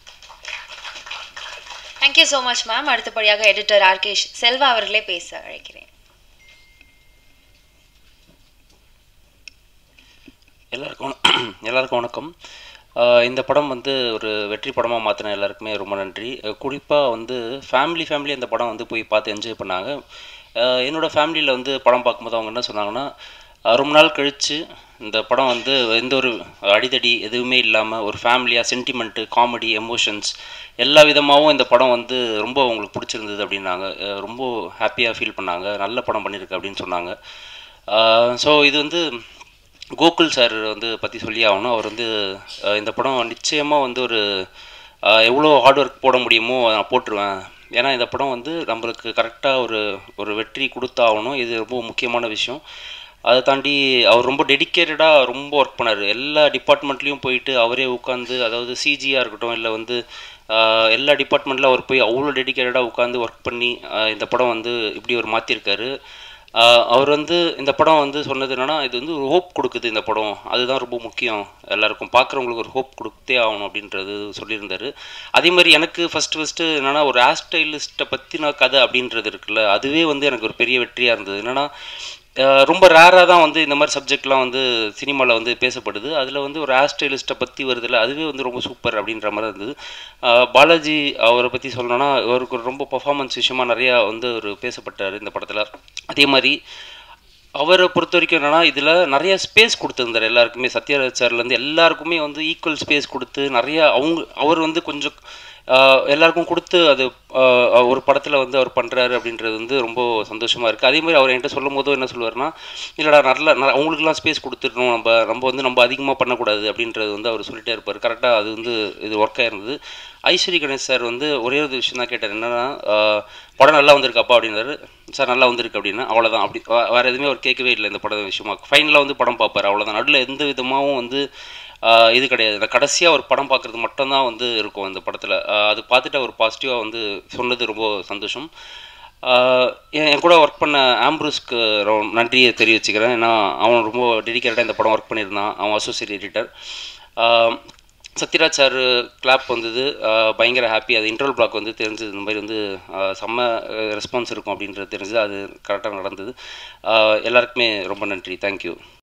தேங்க்யூ ஸோ மச் மேம் அடுத்தபடியாக எடிட்டர் ஆர்கேஷ் செல்வா அவர்களே பேச அழைக்கிறேன் எல்லாருக்கும் வண- எல்லாருக்கும் வணக்கம் ஆஹ் இந்த படம் வந்து ஒரு வெற்றி படமாக மாற்றின எல்லாருக்குமே ரொம்ப நன்றி குறிப்பாக வந்து ஃபேமிலி ஃபேமிலி அந்த படம் வந்து போய் பார்த்து என்ஜாய் பண்ணாங்க ஆஹ் என்னோட ஃபேமிலியில் வந்து படம் பார்க்கும்போது அவங்க என்ன சொன்னாங்கன்னா ஆஹ் ரொம்ப நாள் கழித்து இந்த படம் வந்து எந்த ஒரு அடிதடி எதுவுமே இல்லாமல் ஒரு ஃபேமிலியாக சென்டிமெண்ட்டு காமெடி எமோஷன்ஸ் எல்லா விதமாகவும் இந்த படம் வந்து ரொம்ப அவங்களுக்கு பிடிச்சிருந்தது அப்படின்னாங்க ஆஹ் ரொம்ப ஹாப்பியாக ஃபீல் பண்ணாங்க நல்ல படம் பண்ணியிருக்கு அப்படின்னு சொன்னாங்க ஸோ இது வந்து கோகுல் சார் வந்து பற்றி சொல்லி ஆகணும் அவர் வந்து அஹ், இந்த படம் நிச்சயமாக வந்து ஒரு அஹ், எவ்வளோ ஹார்ட் ஒர்க் போட முடியுமோ நான் போட்டுருவேன் ஏன்னா இந்த படம் வந்து நம்மளுக்கு கரெக்டாக ஒரு ஒரு வெற்றி கொடுத்தாகணும் இது ரொம்ப முக்கியமான விஷயம் அதை தாண்டி அவர் ரொம்ப டெடிக்கேட்டடாக ரொம்ப ஒர்க் பண்ணார் எல்லா டிபார்ட்மெண்ட்லேயும் போயிட்டு அவரே உட்காந்து அதாவது சிஜியாக இருக்கட்டும் இல்லை வந்து ஆஹ், எல்லா டிபார்ட்மெண்ட்டில் அவர் போய் அவ்வளோ டெடிக்கேட்டடாக உட்காந்து ஒர்க் பண்ணி ஆஹ், இந்த படம் வந்து இப்படி ஒரு மாற்றிருக்காரு ஆஹ் அவர் வந்து இந்த படம் வந்து சொன்னது என்னன்னா இது வந்து ஒரு ஹோப் கொடுக்குது இந்த படம் அதுதான் ரொம்ப முக்கியம் எல்லாருக்கும் பார்க்குறவங்களுக்கு ஒரு ஹோப் கொடுத்தே ஆகணும் அப்படின்றது சொல்லியிருந்தாரு அதே மாதிரி எனக்கு ஃபஸ்ட்டு ஃபஸ்ட்டு என்னன்னா ஒரு ஹேர் ஸ்டைலிஸ்ட்டை பற்றின கதை அப்படின்றது இருக்குல்ல அதுவே வந்து எனக்கு ஒரு பெரிய வெற்றியாக இருந்தது என்னன்னா ஆஹ் ரொம்ப ரேராக தான் வந்து இந்த மாதிரி சப்ஜெக்ட்லாம் வந்து சினிமாவில் வந்து பேசப்படுது அதில் வந்து ஒரு ஹேர் ஸ்டைலிஸ்ட்டை பற்றி வருதுல்ல அதுவே வந்து ரொம்ப சூப்பர் அப்படின்ற மாதிரி இருந்தது ஆஹ் பாலாஜி அவரை பற்றி சொல்லணும்னா அவருக்கு ஒரு ரொம்ப பர்ஃபார்மன்ஸ் விஷயமா நிறையா வந்து ஒரு பேசப்பட்டார் இந்த படத்தில் அதே மாதிரி அவரை பொறுத்த வரைக்கும் என்னன்னா இதில் நிறைய ஸ்பேஸ் கொடுத்துருந்தார் எல்லாருக்குமே சத்யராஜ் சார்லேருந்து எல்லாருக்குமே வந்து ஈக்குவல் ஸ்பேஸ் கொடுத்து நிறைய அவங்க அவர் வந்து கொஞ்சம் ஆஹ், எல்லாருக்கும் கொடுத்து அது ஆஹ், ஒரு படத்தில் வந்து அவர் பண்ணுறாரு அப்படின்றது வந்து ரொம்ப சந்தோஷமாக இருக்குது அதே மாதிரி அவர் என்கிட்ட சொல்லும் போதும் என்ன சொல்லுவார்னா இல்லைடா நல்ல ந- அவங்களுக்குலாம் ஸ்பேஸ் கொடுத்துடணும் நம்ம நம்ம வந்து நம்ம அதிகமாக பண்ணக்கூடாது அப்படின்றது வந்து அவர் சொல்லிட்டே இருப்பார் கரெக்டாக அது வந்து இது ஒர்க் ஆயிருந்தது ஐஸ்வரி கணேஷ் சார் வந்து ஒரே ஒரு விஷயம் தான் கேட்டார் என்னன்னா ஆஹ், படம் நல்லா வந்திருக்காப்பா அப்படின்னாரு சார் நல்லா வந்திருக்கு அப்படின்னா அவ்வளோதான் அப்படி வே- வேற எதுவுமே அவர் கேட்கவே இல்லை இந்த படம் விஷயமா ஃபைனலாக வந்து படம் பார்ப்பார் அவ்வளோதான் நடுவில் எந்த விதமாகவும் வந்து ஆஹ், இது கிடையாது இந்த கடைசியாக ஒரு படம் பார்க்குறது மட்டும்தான் வந்து இருக்கும் இந்த படத்தில் அது பார்த்துட்டு அவர் பாசிட்டிவாக வந்து சொன்னது ரொம்ப சந்தோஷம் ஆஹ், என் என் கூட ஒர்க் பண்ண ஆம்ப்ரூஸ்க்கு ரொ- நன்றியை தெரிவிச்சுக்கிறேன் ஏன்னா அவன் ரொம்ப டெடிக்கேட்டடாக இந்த படம் ஒர்க் பண்ணியிருந்தான் அவன் associate editor Sathyaraj sir clap வந்தது ஆஹ் பயங்கர ஹாப்பி அது இன்டர்வல் பிளாக் வந்து தெரிஞ்சது இந்த மாதிரி வந்து ஆஹ் செம்ம ரெஸ்பான்ஸ் இருக்கும் அப்படின்றது தெரிஞ்சது அது கரெக்டாக நடந்தது ஆஹ் எல்லாருக்குமே ரொம்ப நன்றி தேங்க்யூ